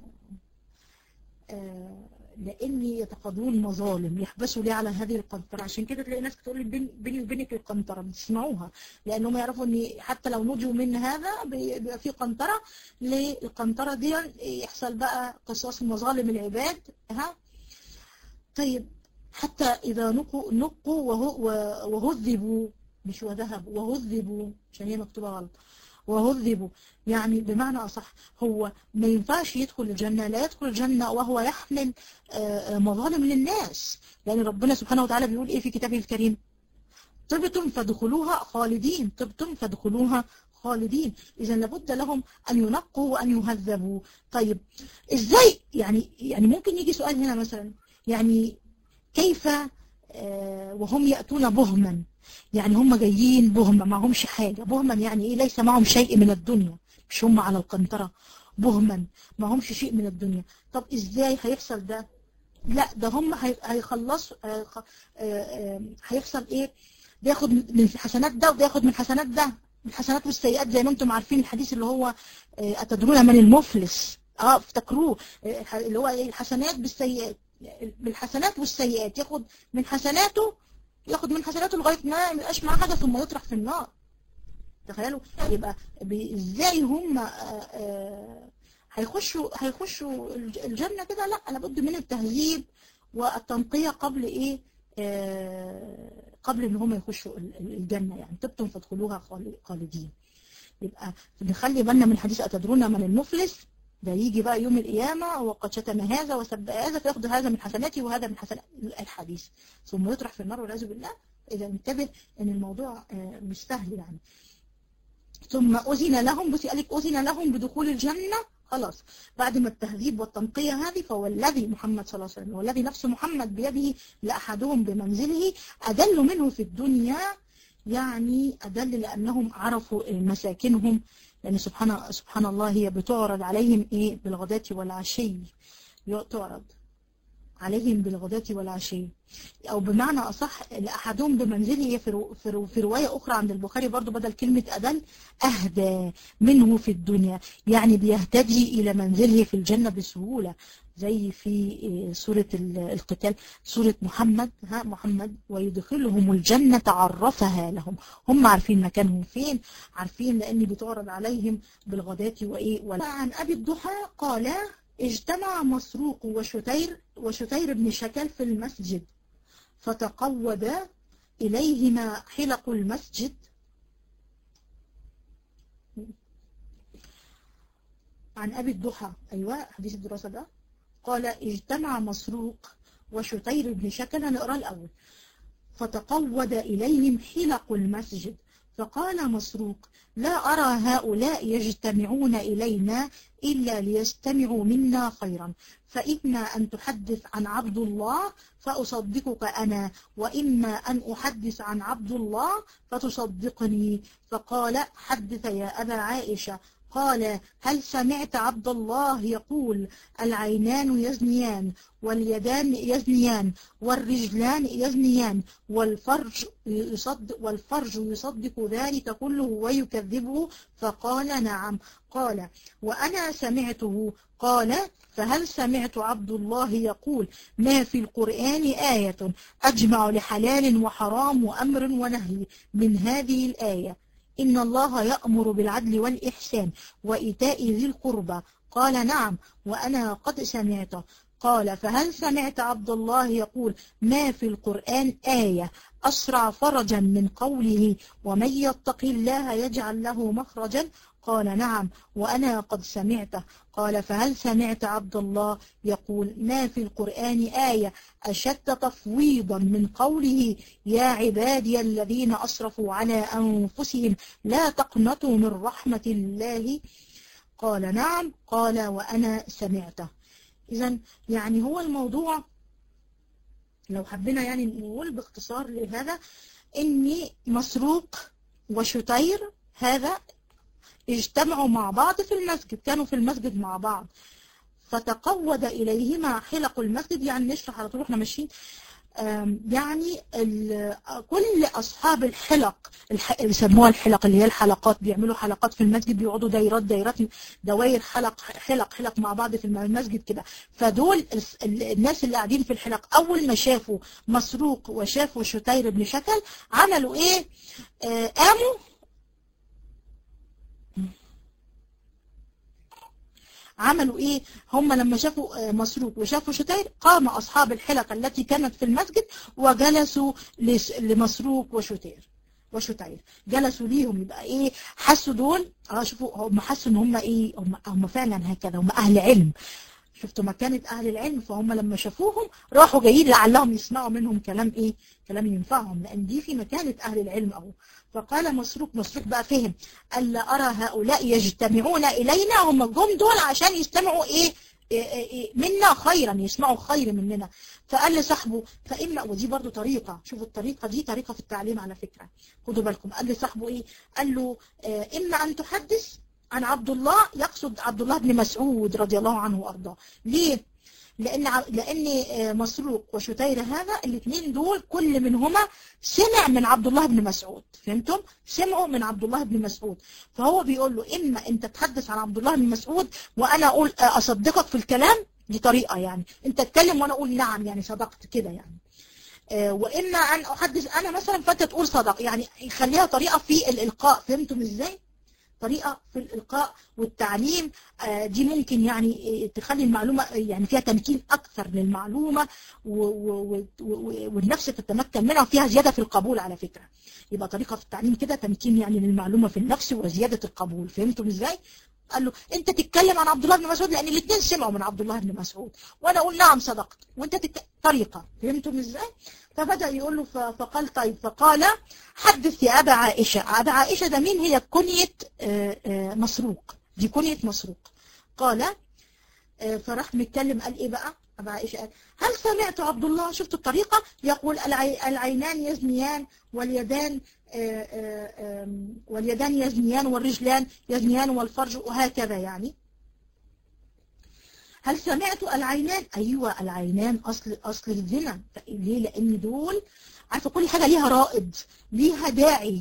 آه لان يتقاضون مظالم يحبسوا ليه على هذه القنطرة عشان كده تلاقي ناس بتقول لي بيني وبينك القنطرة بتسمعوها لانهم يعرفوا ان حتى لو نجوا من هذا بيبقى في قنطرة للقنطرة دي يحصل بقى قصاص مظالم العباد ها طيب حتى اذا نقوا نقوا وهذبوا مش وذهبوا وهذبوا عشان هي مكتوبة غلط وهذبوا يعني بمعنى أصح هو ما ينفعش يدخل الجنة لا يدخل الجنة وهو يحمل مظالم للناس لأن ربنا سبحانه وتعالى بيقول إيه في كتابه الكريم طبتم فادخلوها خالدين طبتم فادخلوها خالدين إذا لابد لهم أن ينقوا وأن يهذبوا طيب إزاي يعني يعني ممكن يجي سؤال هنا مثلا يعني كيف وهم يأتون بهما يعني هم جايين بهما ما همش حاجة بهما يعني ايه ليس معهم شيء من الدنيا مش هم على القنطرة بهما ما همش شيء من الدنيا طب ازاي هيحصل ده لا ده هم هيخلصوا هيحصل ايه بياخد من حسنات ده وده ياخد من حسنات ده الحسنات والسيئات زي ما انتم عارفين الحديث اللي هو اتدرون من المفلس اه افتكروه اللي هو الحسنات بالسيئات بالحسنات والسيئات ياخد من حسناته ياخد من حسناته لغايه ما ما يبقاش معاه حاجه ثم يطرح في النار تخيلوا يبقى ازاي هم هيخشوا هيخشوا الجنه كده لا لابد من التهذيب والتنقيه قبل ايه آه قبل ان هم يخشوا الجنه يعني تبتم فادخلوها خالدين يبقى نخلي بالنا من حديث اتدرون من المفلس ده يجي بقى يوم القيامة وقد شتم هذا وسب هذا فياخذ هذا من حسناتي وهذا من حسنات الحديث ثم يطرح في النار والعياذ بالله إذا انتبه ان الموضوع مش سهل يعني ثم أذن لهم بصي قال لك أذن لهم بدخول الجنة خلاص بعد ما التهذيب والتنقية هذه فهو الذي محمد صلى الله عليه وسلم والذي نفس محمد بيده لأحدهم بمنزله أدل منه في الدنيا يعني أدل لأنهم عرفوا مساكنهم لأن سبحان, سبحان الله هي بتعرض عليهم إيه بالغداة والعشي تعرض عليهم بالغداة والعشي أو بمعنى أصح لأحدهم بمنزله في, رو في, في رواية أخرى عند البخاري برضو بدل كلمة أدل أهدى منه في الدنيا يعني بيهتدي إلى منزله في الجنة بسهولة زي في سورة القتال سورة محمد ها محمد ويدخلهم الجنة عرفها لهم هم عارفين مكانهم فين عارفين لأن بتعرض عليهم بالغداة وإيه ولا عن أبي الضحى قال اجتمع مسروق وشتير وشتير بن شكل في المسجد فتقود إليهما حلق المسجد عن أبي الضحى أيوة حديث الدراسة ده قال اجتمع مسروق وشتير بن شكل نقرأ الأول فتقود إليهم حلق المسجد فقال مسروق لا أرى هؤلاء يجتمعون إلينا إلا ليستمعوا منا خيرا فإما أن تحدث عن عبد الله فأصدقك أنا وإما أن أحدث عن عبد الله فتصدقني فقال حدث يا أبا عائشة قال هل سمعت عبد الله يقول العينان يزنيان واليدان يزنيان والرجلان يزنيان والفرج يصدق والفرج يصدق ذلك كله ويكذبه فقال نعم قال وأنا سمعته قال فهل سمعت عبد الله يقول ما في القرآن آية أجمع لحلال وحرام وأمر ونهي من هذه الآية إن الله يأمر بالعدل والإحسان وإيتاء ذي القربى قال نعم وأنا قد سمعته قال فهل سمعت عبد الله يقول ما في القرآن آية أسرع فرجا من قوله ومن يتق الله يجعل له مخرجا قال نعم وأنا قد سمعته قال فهل سمعت عبد الله يقول ما في القرآن آية أشد تفويضا من قوله يا عبادي الذين أسرفوا على أنفسهم لا تقنطوا من رحمة الله قال نعم قال وأنا سمعته إذا يعني هو الموضوع لو حبينا يعني نقول باختصار لهذا إني مسروق وشتير هذا اجتمعوا مع بعض في المسجد كانوا في المسجد مع بعض فتقود إليهما حلق المسجد يعني نشرح على طول احنا ماشيين يعني كل أصحاب الحلق بيسموها الحلق اللي هي الحلقات بيعملوا حلقات في المسجد بيقعدوا دايرات دايرات دوائر حلق حلق حلق مع بعض في المسجد كده فدول الناس اللي قاعدين في الحلق أول ما شافوا مسروق وشافوا شتير بن شكل عملوا إيه آه قاموا عملوا ايه هم لما شافوا مسروق وشافوا شتير قام اصحاب الحلقة التي كانت في المسجد وجلسوا لمسروق وشتير وشتير جلسوا ليهم يبقى ايه حسوا دول اه شوفوا هم حسوا ان هم ايه هم, هم فعلا هكذا هم اهل علم شفتوا مكانة أهل العلم فهم لما شافوهم راحوا جايين لعلهم يسمعوا منهم كلام إيه كلام ينفعهم لأن دي في مكانة أهل العلم أهو فقال مسروق مسروق بقى فهم ألا أرى هؤلاء يجتمعون إلينا هم جم دول عشان يستمعوا إيه منا خيرا يسمعوا خير مننا فقال لصاحبه فإما ودي برضو طريقة شوفوا الطريقة دي طريقة في التعليم على فكرة خدوا بالكم قال لصاحبه إيه قال له إما أن تحدث عن عبد الله يقصد عبد الله بن مسعود رضي الله عنه وأرضاه ليه لأن لأن مسروق وشتير هذا الاثنين دول كل منهما سمع من عبد الله بن مسعود فهمتم؟ سمعوا من عبد الله بن مسعود فهو بيقول له إما أنت تحدث عن عبد الله بن مسعود وأنا أقول أصدقك في الكلام دي طريقة يعني أنت تتكلم وأنا أقول نعم يعني صدقت كده يعني وإما أن أحدث أنا مثلا فأنت تقول صدق يعني يخليها طريقة في الإلقاء فهمتم إزاي؟ طريقة في الإلقاء والتعليم دي ممكن يعني تخلي المعلومة يعني فيها تمكين أكثر للمعلومة والنفس تتمكن منها وفيها زيادة في القبول على فكرة يبقى طريقة في التعليم كده تمكين يعني للمعلومة في النفس وزيادة القبول فهمتم إزاي؟ قال له انت تتكلم عن عبد الله بن مسعود لان الاثنين سمعوا من عبد الله بن مسعود وانا اقول نعم صدقت وانت تك... طريقه فهمتم ازاي فبدا يقول له ف... فقال طيب فقال حدث يا ابا عائشه ابا عائشه ده مين هي كنيه مسروق دي كنيه مسروق قال فراح متكلم قال ايه بقى ابا عائشه قال هل سمعت عبد الله شفت الطريقه يقول العي... العينان يزنيان واليدان واليدان يزنيان والرجلان يزنيان والفرج وهكذا يعني هل سمعت العينان ايوه العينان اصل اصل الزنا ليه لان دول عارفه كل حاجه ليها رائد ليها داعي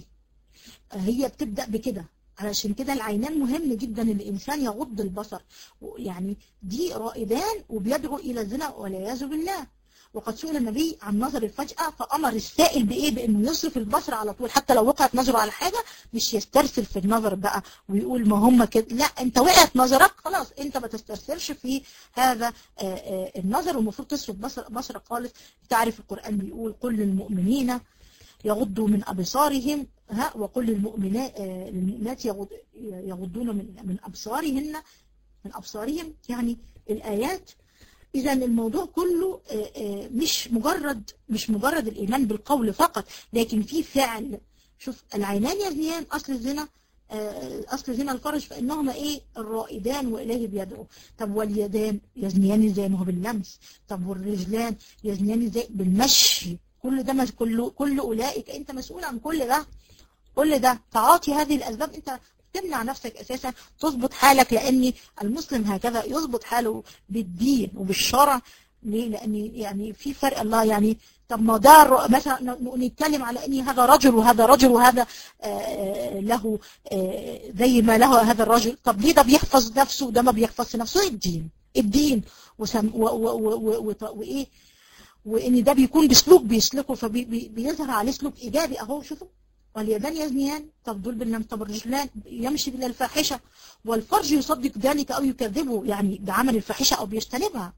هي بتبدا بكده علشان كده العينان مهم جدا ان الانسان يغض البصر يعني دي رائدان وبيدعو الى الزنا والعياذ بالله وقد سئل النبي عن نظر الفجأة فأمر السائل بإيه بأنه يصرف البصر على طول حتى لو وقعت نظره على حاجة مش يسترسل في النظر بقى ويقول ما هم كده لا انت وقعت نظرك خلاص انت ما تسترسلش في هذا النظر والمفروض تصرف بصر بصرك خالص تعرف القرآن بيقول قل للمؤمنين يغضوا من أبصارهم ها وقل للمؤمنات للمؤمنات يغضون من من أبصارهن من أبصارهم يعني الآيات إذا الموضوع كله مش مجرد مش مجرد الإيمان بالقول فقط لكن في فعل شوف العينان يزنيان أصل الزنا أصل زنا الفرج فإنهما إيه الرائدان وإليه بيدعو طب واليدان يزنيان إزاي ما هو باللمس طب والرجلان يزنيان إزاي بالمشي كل ده كل كل أولئك أنت مسؤول عن كل ده كل ده تعاطي هذه الأسباب أنت تمنع نفسك أساسا تظبط حالك لأن المسلم هكذا يظبط حاله بالدين وبالشرع ليه؟ لأن يعني في فرق الله يعني طب ما ده مثلا نتكلم على ان هذا رجل وهذا رجل وهذا آه له آه زي ما له هذا الرجل طب ليه ده بيحفظ نفسه وده ما بيحفظش نفسه الدين الدين وسم و و و و وايه وان ده بيكون بسلوك بيسلكه فبيظهر عليه سلوك ايجابي اهو شوفوا واليدان يزنيان طب دول بالنم طب الرجلان يمشي بلا الفاحشة والفرج يصدق ذلك أو يكذبه يعني بعمل الفاحشة أو بيجتنبها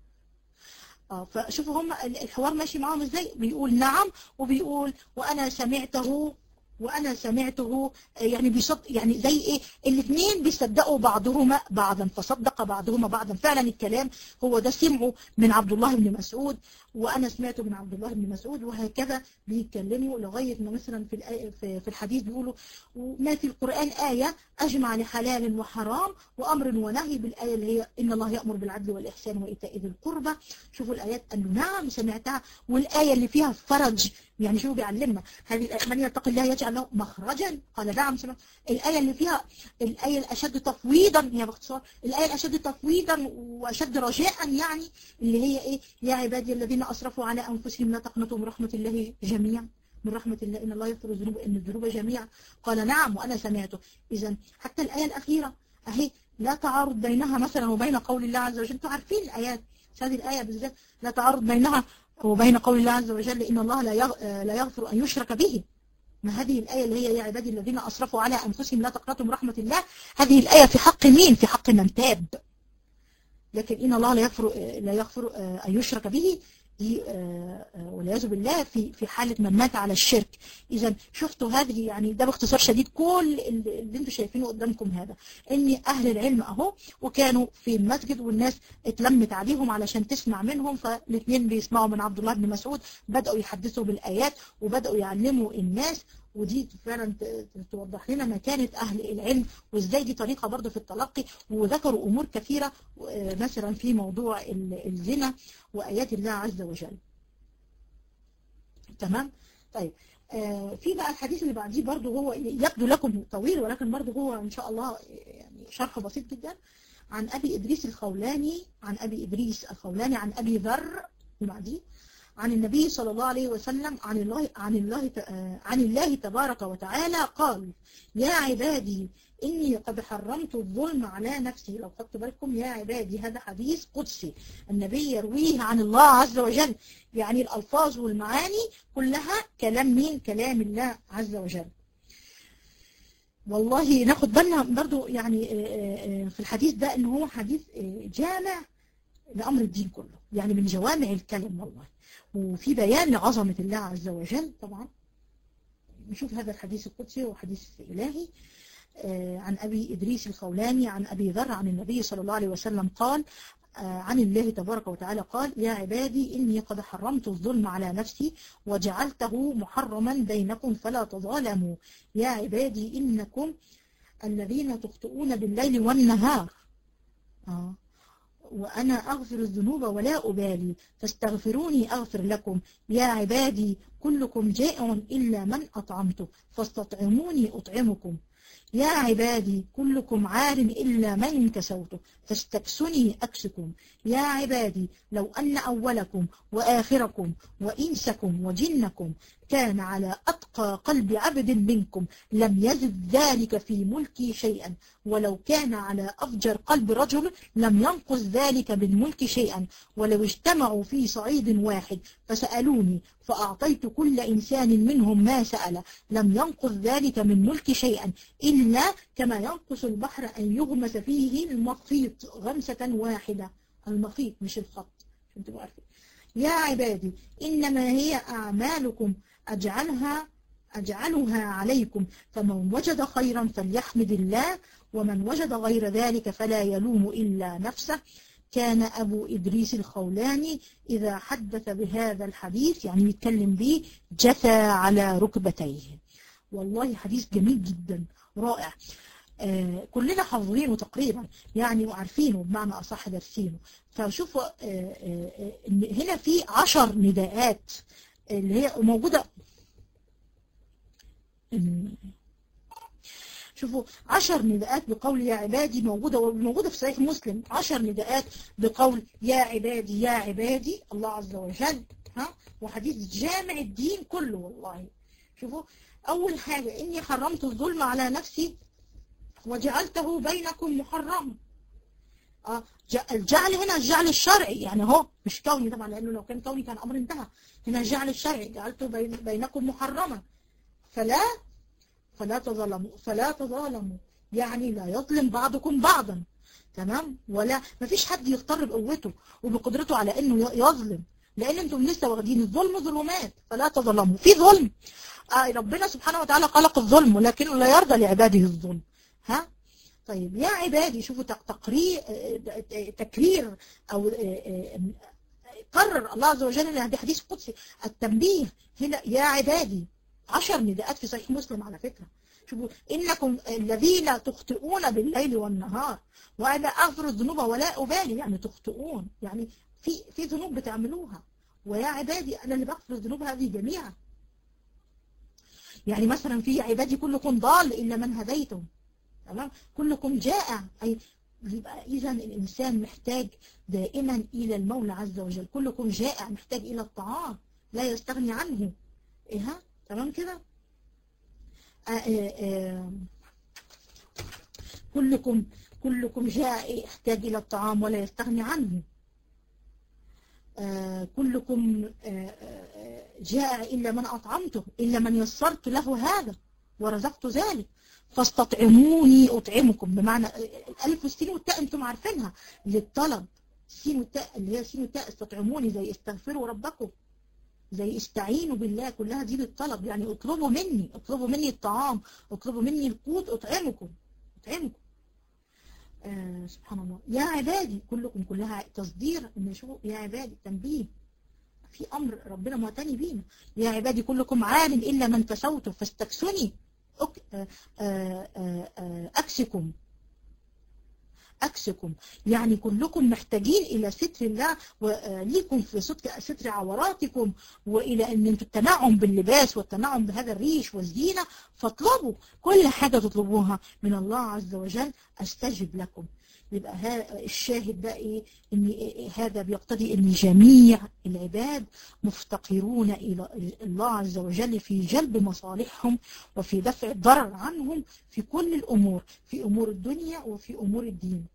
اه فشوفوا هم الحوار ماشي معاهم ازاي بيقول نعم وبيقول وأنا سمعته وأنا سمعته يعني بيصدق يعني زي إيه الاثنين بيصدقوا بعضهما بعضا فصدق بعضهما بعضا فعلا الكلام هو ده سمعه من عبد الله بن مسعود وأنا سمعته من عبد الله بن مسعود وهكذا بيتكلموا لغاية ما مثلا في الآية في الحديث بيقولوا ما في القرآن آية أجمع لحلال وحرام وأمر ونهي بالآية اللي هي إن الله يأمر بالعدل والإحسان وإيتاء ذي القربى شوفوا الآيات أنه نعم سمعتها والآية اللي فيها فرج يعني شو بيعلمنا هذه من يتقي الله يجعل له مخرجا قال نعم سمعت الآية اللي فيها الآية الأشد تفويضا هي باختصار الآية الأشد تفويضا وأشد رجاء يعني اللي هي إيه يا عبادي الذين أسرفوا على أنفسهم لا تقنطوا من رحمة الله جميعا من رحمة الله إن الله يغفر الذنوب إن الذنوب جميعا قال نعم وأنا سمعته إذا حتى الآية الأخيرة أهي لا تعارض بينها مثلا وبين قول الله عز وجل أنتم عارفين الآيات هذه الآية بالذات لا تعارض بينها وبين قول الله عز وجل إن الله لا يغفر أن يشرك به ما هذه الآية اللي هي يا عبادي الذين أسرفوا على أنفسهم لا تقنطوا من رحمة الله هذه الآية في حق مين في حق من تاب لكن إن الله لا يغفر لا يغفر أن يشرك به دي والعياذ بالله في في حالة من مات على الشرك إذا شفتوا هذه يعني ده باختصار شديد كل اللي انتم شايفينه قدامكم هذا إن أهل العلم أهو وكانوا في المسجد والناس اتلمت عليهم علشان تسمع منهم فالاثنين بيسمعوا من عبد الله بن مسعود بدأوا يحدثوا بالآيات وبدأوا يعلموا الناس ودي فعلا توضح لنا مكانة أهل العلم وإزاي دي طريقة برضه في التلقي وذكروا أمور كثيرة مثلا في موضوع الزنا وآيات الله عز وجل تمام طيب آه في بقى الحديث اللي بعديه برضه هو يبدو لكم طويل ولكن برضه هو إن شاء الله يعني شرحه بسيط جدا عن أبي إدريس الخولاني عن أبي إدريس الخولاني عن أبي ذر بعديه عن النبي صلى الله عليه وسلم عن الله عن الله عن الله تبارك وتعالى قال يا عبادي إني قد حرمت الظلم على نفسي لو خدت بالكم يا عبادي هذا حديث قدسي النبي يرويه عن الله عز وجل يعني الألفاظ والمعاني كلها كلام مين كلام الله عز وجل والله ناخد بالنا برضو يعني في الحديث ده ان هو حديث جامع لأمر الدين كله يعني من جوامع الكلم والله وفي بيان لعظمة الله عز وجل طبعا نشوف هذا الحديث القدسي وحديث إلهي عن أبي إدريس الخولاني عن أبي ذر عن النبي صلى الله عليه وسلم قال عن الله تبارك وتعالى قال يا عبادي إني قد حرمت الظلم على نفسي وجعلته محرما بينكم فلا تظالموا يا عبادي إنكم الذين تخطئون بالليل والنهار آه. وأنا أغفر الذنوب ولا أبالي فاستغفروني أغفر لكم يا عبادي كلكم جائع إلا من أطعمته فاستطعموني أطعمكم يا عبادي كلكم عار إلا من كسوته فاستكسني أكسكم يا عبادي لو أن أولكم وآخركم وإنسكم وجنكم كان على أتقى قلب عبد منكم لم يزد ذلك في ملكي شيئا ولو كان على أفجر قلب رجل لم ينقص ذلك من ملك شيئا ولو اجتمعوا في صعيد واحد فسألوني فأعطيت كل إنسان منهم ما سأل لم ينقص ذلك من ملك شيئا إلا كما ينقص البحر أن يغمس فيه المخيط غمسة واحدة المخيط مش الخط عشان تبقوا عارفين يا عبادي إنما هي أعمالكم أجعلها أجعلها عليكم فمن وجد خيرا فليحمد الله ومن وجد غير ذلك فلا يلوم إلا نفسه كان أبو إدريس الخولاني إذا حدث بهذا الحديث يعني يتكلم به جثى على ركبتيه والله حديث جميل جدا رائع آه كلنا حافظينه تقريبا يعني وعارفينه بمعنى أصح دارسينه فشوفوا آه آه هنا في عشر نداءات اللي هي موجودة شوفوا عشر نداءات بقول يا عبادي موجودة موجودة في صحيح مسلم عشر نداءات بقول يا عبادي يا عبادي الله عز وجل ها وحديث جامع الدين كله والله شوفوا أول حاجة إني حرمت الظلم على نفسي وجعلته بينكم محرما اه الجعل هنا الجعل الشرعي يعني هو مش كوني طبعا لانه لو كان كوني كان امر انتهى هنا الجعل الشرعي جعلته بين بينكم محرما فلا فلا تظلموا فلا تظالموا يعني لا يظلم بعضكم بعضا تمام ولا ما فيش حد يغتر بقوته وبقدرته على انه يظلم لان انتم لسه واخدين الظلم ظلمات فلا تظلموا في ظلم آه ربنا سبحانه وتعالى خلق الظلم ولكنه لا يرضى لعباده الظلم ها طيب يا عبادي شوفوا تقرير تكرير او قرر الله عز وجل ان هذا حديث قدسي التنبيه هنا يا عبادي عشر نداءات في صحيح مسلم على فكرة شوفوا إنكم الذين تخطئون بالليل والنهار وأنا أغفر الذنوب ولا أبالي يعني تخطئون يعني في في ذنوب بتعملوها ويا عبادي أنا اللي بغفر الذنوب هذه جميعا يعني مثلا في عبادي كلكم ضال إلا من هديتم تمام كلكم جائع أي يبقى إذا الإنسان محتاج دائما إلى المولى عز وجل كلكم جائع محتاج إلى الطعام لا يستغني عنه إيه ها تمام كده كلكم كلكم جائع يحتاج إلى الطعام ولا يستغني عنه كلكم جائع إلا من أطعمته إلا من يسرت له هذا ورزقت ذلك فاستطعموني أطعمكم بمعنى الألف والسين والتاء أنتم عارفينها للطلب السين والتاء اللي هي السين والتاء استطعموني زي استغفروا ربكم زي استعينوا بالله كلها دي للطلب يعني اطلبوا مني اطلبوا مني الطعام اطلبوا مني القوت اطعمكم اطعمكم آه سبحان الله يا عبادي كلكم كلها تصدير ان شو يا عبادي تنبيه في أمر ربنا معتني بينا يا عبادي كلكم عال إلا من كسوته فاستكسني أكسكم أكسكم يعني كلكم محتاجين إلى ستر الله وليكم في ستر, ستر عوراتكم وإلى أن التنعم باللباس والتنعم بهذا الريش والزينة فاطلبوا كل حاجة تطلبوها من الله عز وجل أستجب لكم يبقى الشاهد بقى إيه إن هذا بيقتضي أن جميع العباد مفتقرون إلى الله عز وجل في جلب مصالحهم وفي دفع الضرر عنهم في كل الأمور في أمور الدنيا وفي أمور الدين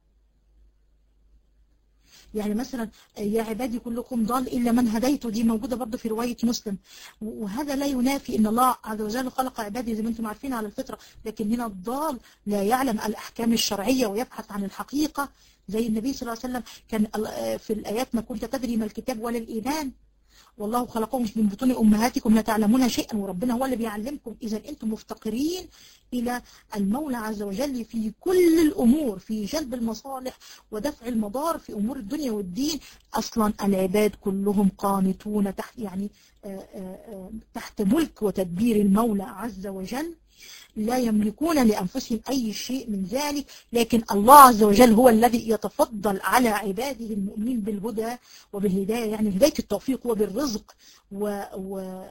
يعني مثلا يا عبادي كلكم ضال إلا من هديته دي موجودة برضه في رواية مسلم وهذا لا ينافي أن الله عز وجل خلق عبادي زي ما انتم عارفين على الفطرة لكن هنا الضال لا يعلم الأحكام الشرعية ويبحث عن الحقيقة زي النبي صلى الله عليه وسلم كان في الآيات ما كنت تدري ما الكتاب ولا الإيمان والله خلقهم من بطون أمهاتكم لا تعلمون شيئا وربنا هو اللي بيعلمكم إذا أنتم مفتقرين إلى المولى عز وجل في كل الأمور في جلب المصالح ودفع المضار في أمور الدنيا والدين أصلا العباد كلهم قانتون تحت يعني تحت ملك وتدبير المولى عز وجل لا يملكون لأنفسهم أي شيء من ذلك لكن الله عز وجل هو الذي يتفضل على عباده المؤمنين بالهدى وبالهداية يعني هداية التوفيق وبالرزق و, و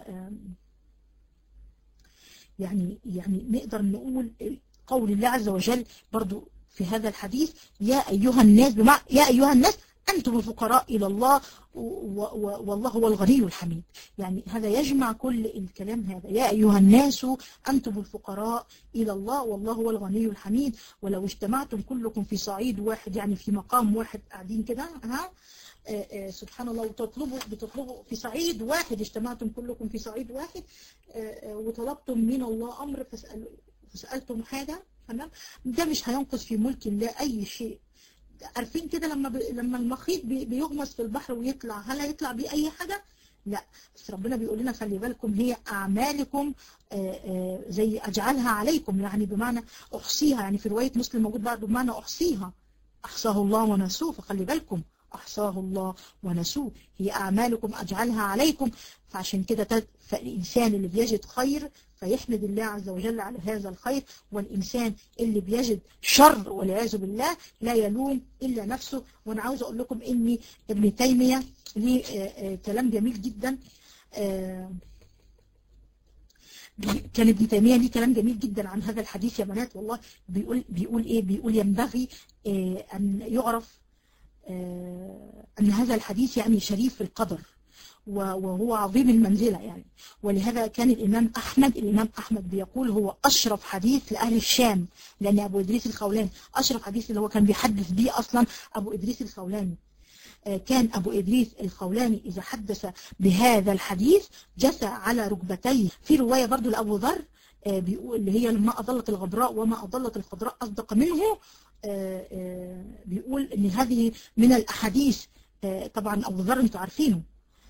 يعني يعني نقدر نقول قول الله عز وجل برضو في هذا الحديث يا أيها الناس بمعنى يا أيها الناس أنتم الفقراء إلى الله والله هو الغني الحميد يعني هذا يجمع كل الكلام هذا يا أيها الناس أنتم الفقراء إلى الله والله هو الغني الحميد ولو اجتمعتم كلكم في صعيد واحد يعني في مقام واحد قاعدين كده ها سبحان الله وتطلبوا بتطلبوا في صعيد واحد اجتمعتم كلكم في صعيد واحد وطلبتم من الله أمر فسأل فسألتم حاجة تمام ده مش هينقص في ملك الله أي شيء عارفين كده لما ب... لما المخيط بي... بيغمس في البحر ويطلع هل هيطلع بيه اي حاجة لا بس ربنا بيقول لنا خلي بالكم هي اعمالكم آآ آآ زي اجعلها عليكم يعني بمعنى احصيها يعني في رواية مسلم موجود بعده بمعنى احصيها احصاه الله ونسوه فخلي بالكم احصاه الله ونسوه هي اعمالكم اجعلها عليكم فعشان كده تد... فالانسان اللي بيجد خير فيحمد الله عز وجل على هذا الخير والإنسان اللي بيجد شر والعياذ بالله لا يلوم إلا نفسه وأنا عاوز أقول لكم إن ابن تيمية ليه كلام جميل جدا كان ابن تيمية ليه كلام جميل جدا عن هذا الحديث يا بنات والله بيقول بيقول إيه بيقول ينبغي أن يعرف أن هذا الحديث يعني شريف القدر وهو عظيم المنزلة يعني ولهذا كان الإمام أحمد الإمام أحمد بيقول هو أشرف حديث لأهل الشام لأن أبو إدريس الخولاني أشرف حديث اللي هو كان بيحدث به أصلا أبو إدريس الخولاني كان أبو إدريس الخولاني إذا حدث بهذا الحديث جثى على ركبتيه في رواية برضو لأبو ذر بيقول اللي هي لما أضلت الغبراء وما أضلت الخضراء أصدق منه بيقول ان هذه من الأحاديث طبعا أبو ذر انتوا عارفينه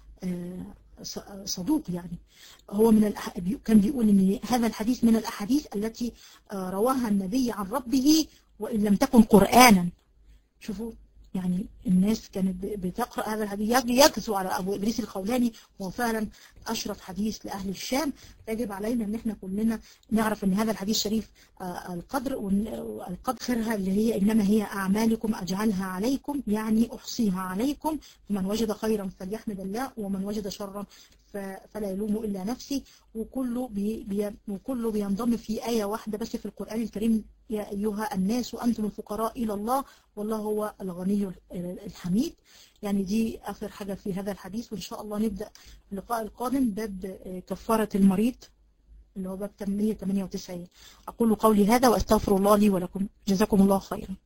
صدوق يعني هو من الأح... كان بيقول ان هذا الحديث من الأحاديث التي رواها النبي عن ربه وإن لم تكن قرآنا شوفوا يعني الناس كانت بتقرأ هذا الحديث يجزوا على أبو إدريس الخولاني وهو فعلا أشرف حديث لأهل الشام يجب علينا أن احنا كلنا نعرف أن هذا الحديث شريف القدر والقدر خيرها اللي هي إنما هي أعمالكم أجعلها عليكم يعني أحصيها عليكم فمن وجد خيرا فليحمد الله ومن وجد شرا فلا يلوم إلا نفسي وكله, بي بي وكله بينضم في آية واحدة بس في القرآن الكريم يا أيها الناس وأنتم الفقراء إلى الله والله هو الغني الحميد يعني دي آخر حاجة في هذا الحديث وإن شاء الله نبدأ اللقاء القادم باب كفارة المريض اللي هو باب 198 أقول قولي هذا وأستغفر الله لي ولكم جزاكم الله خيرا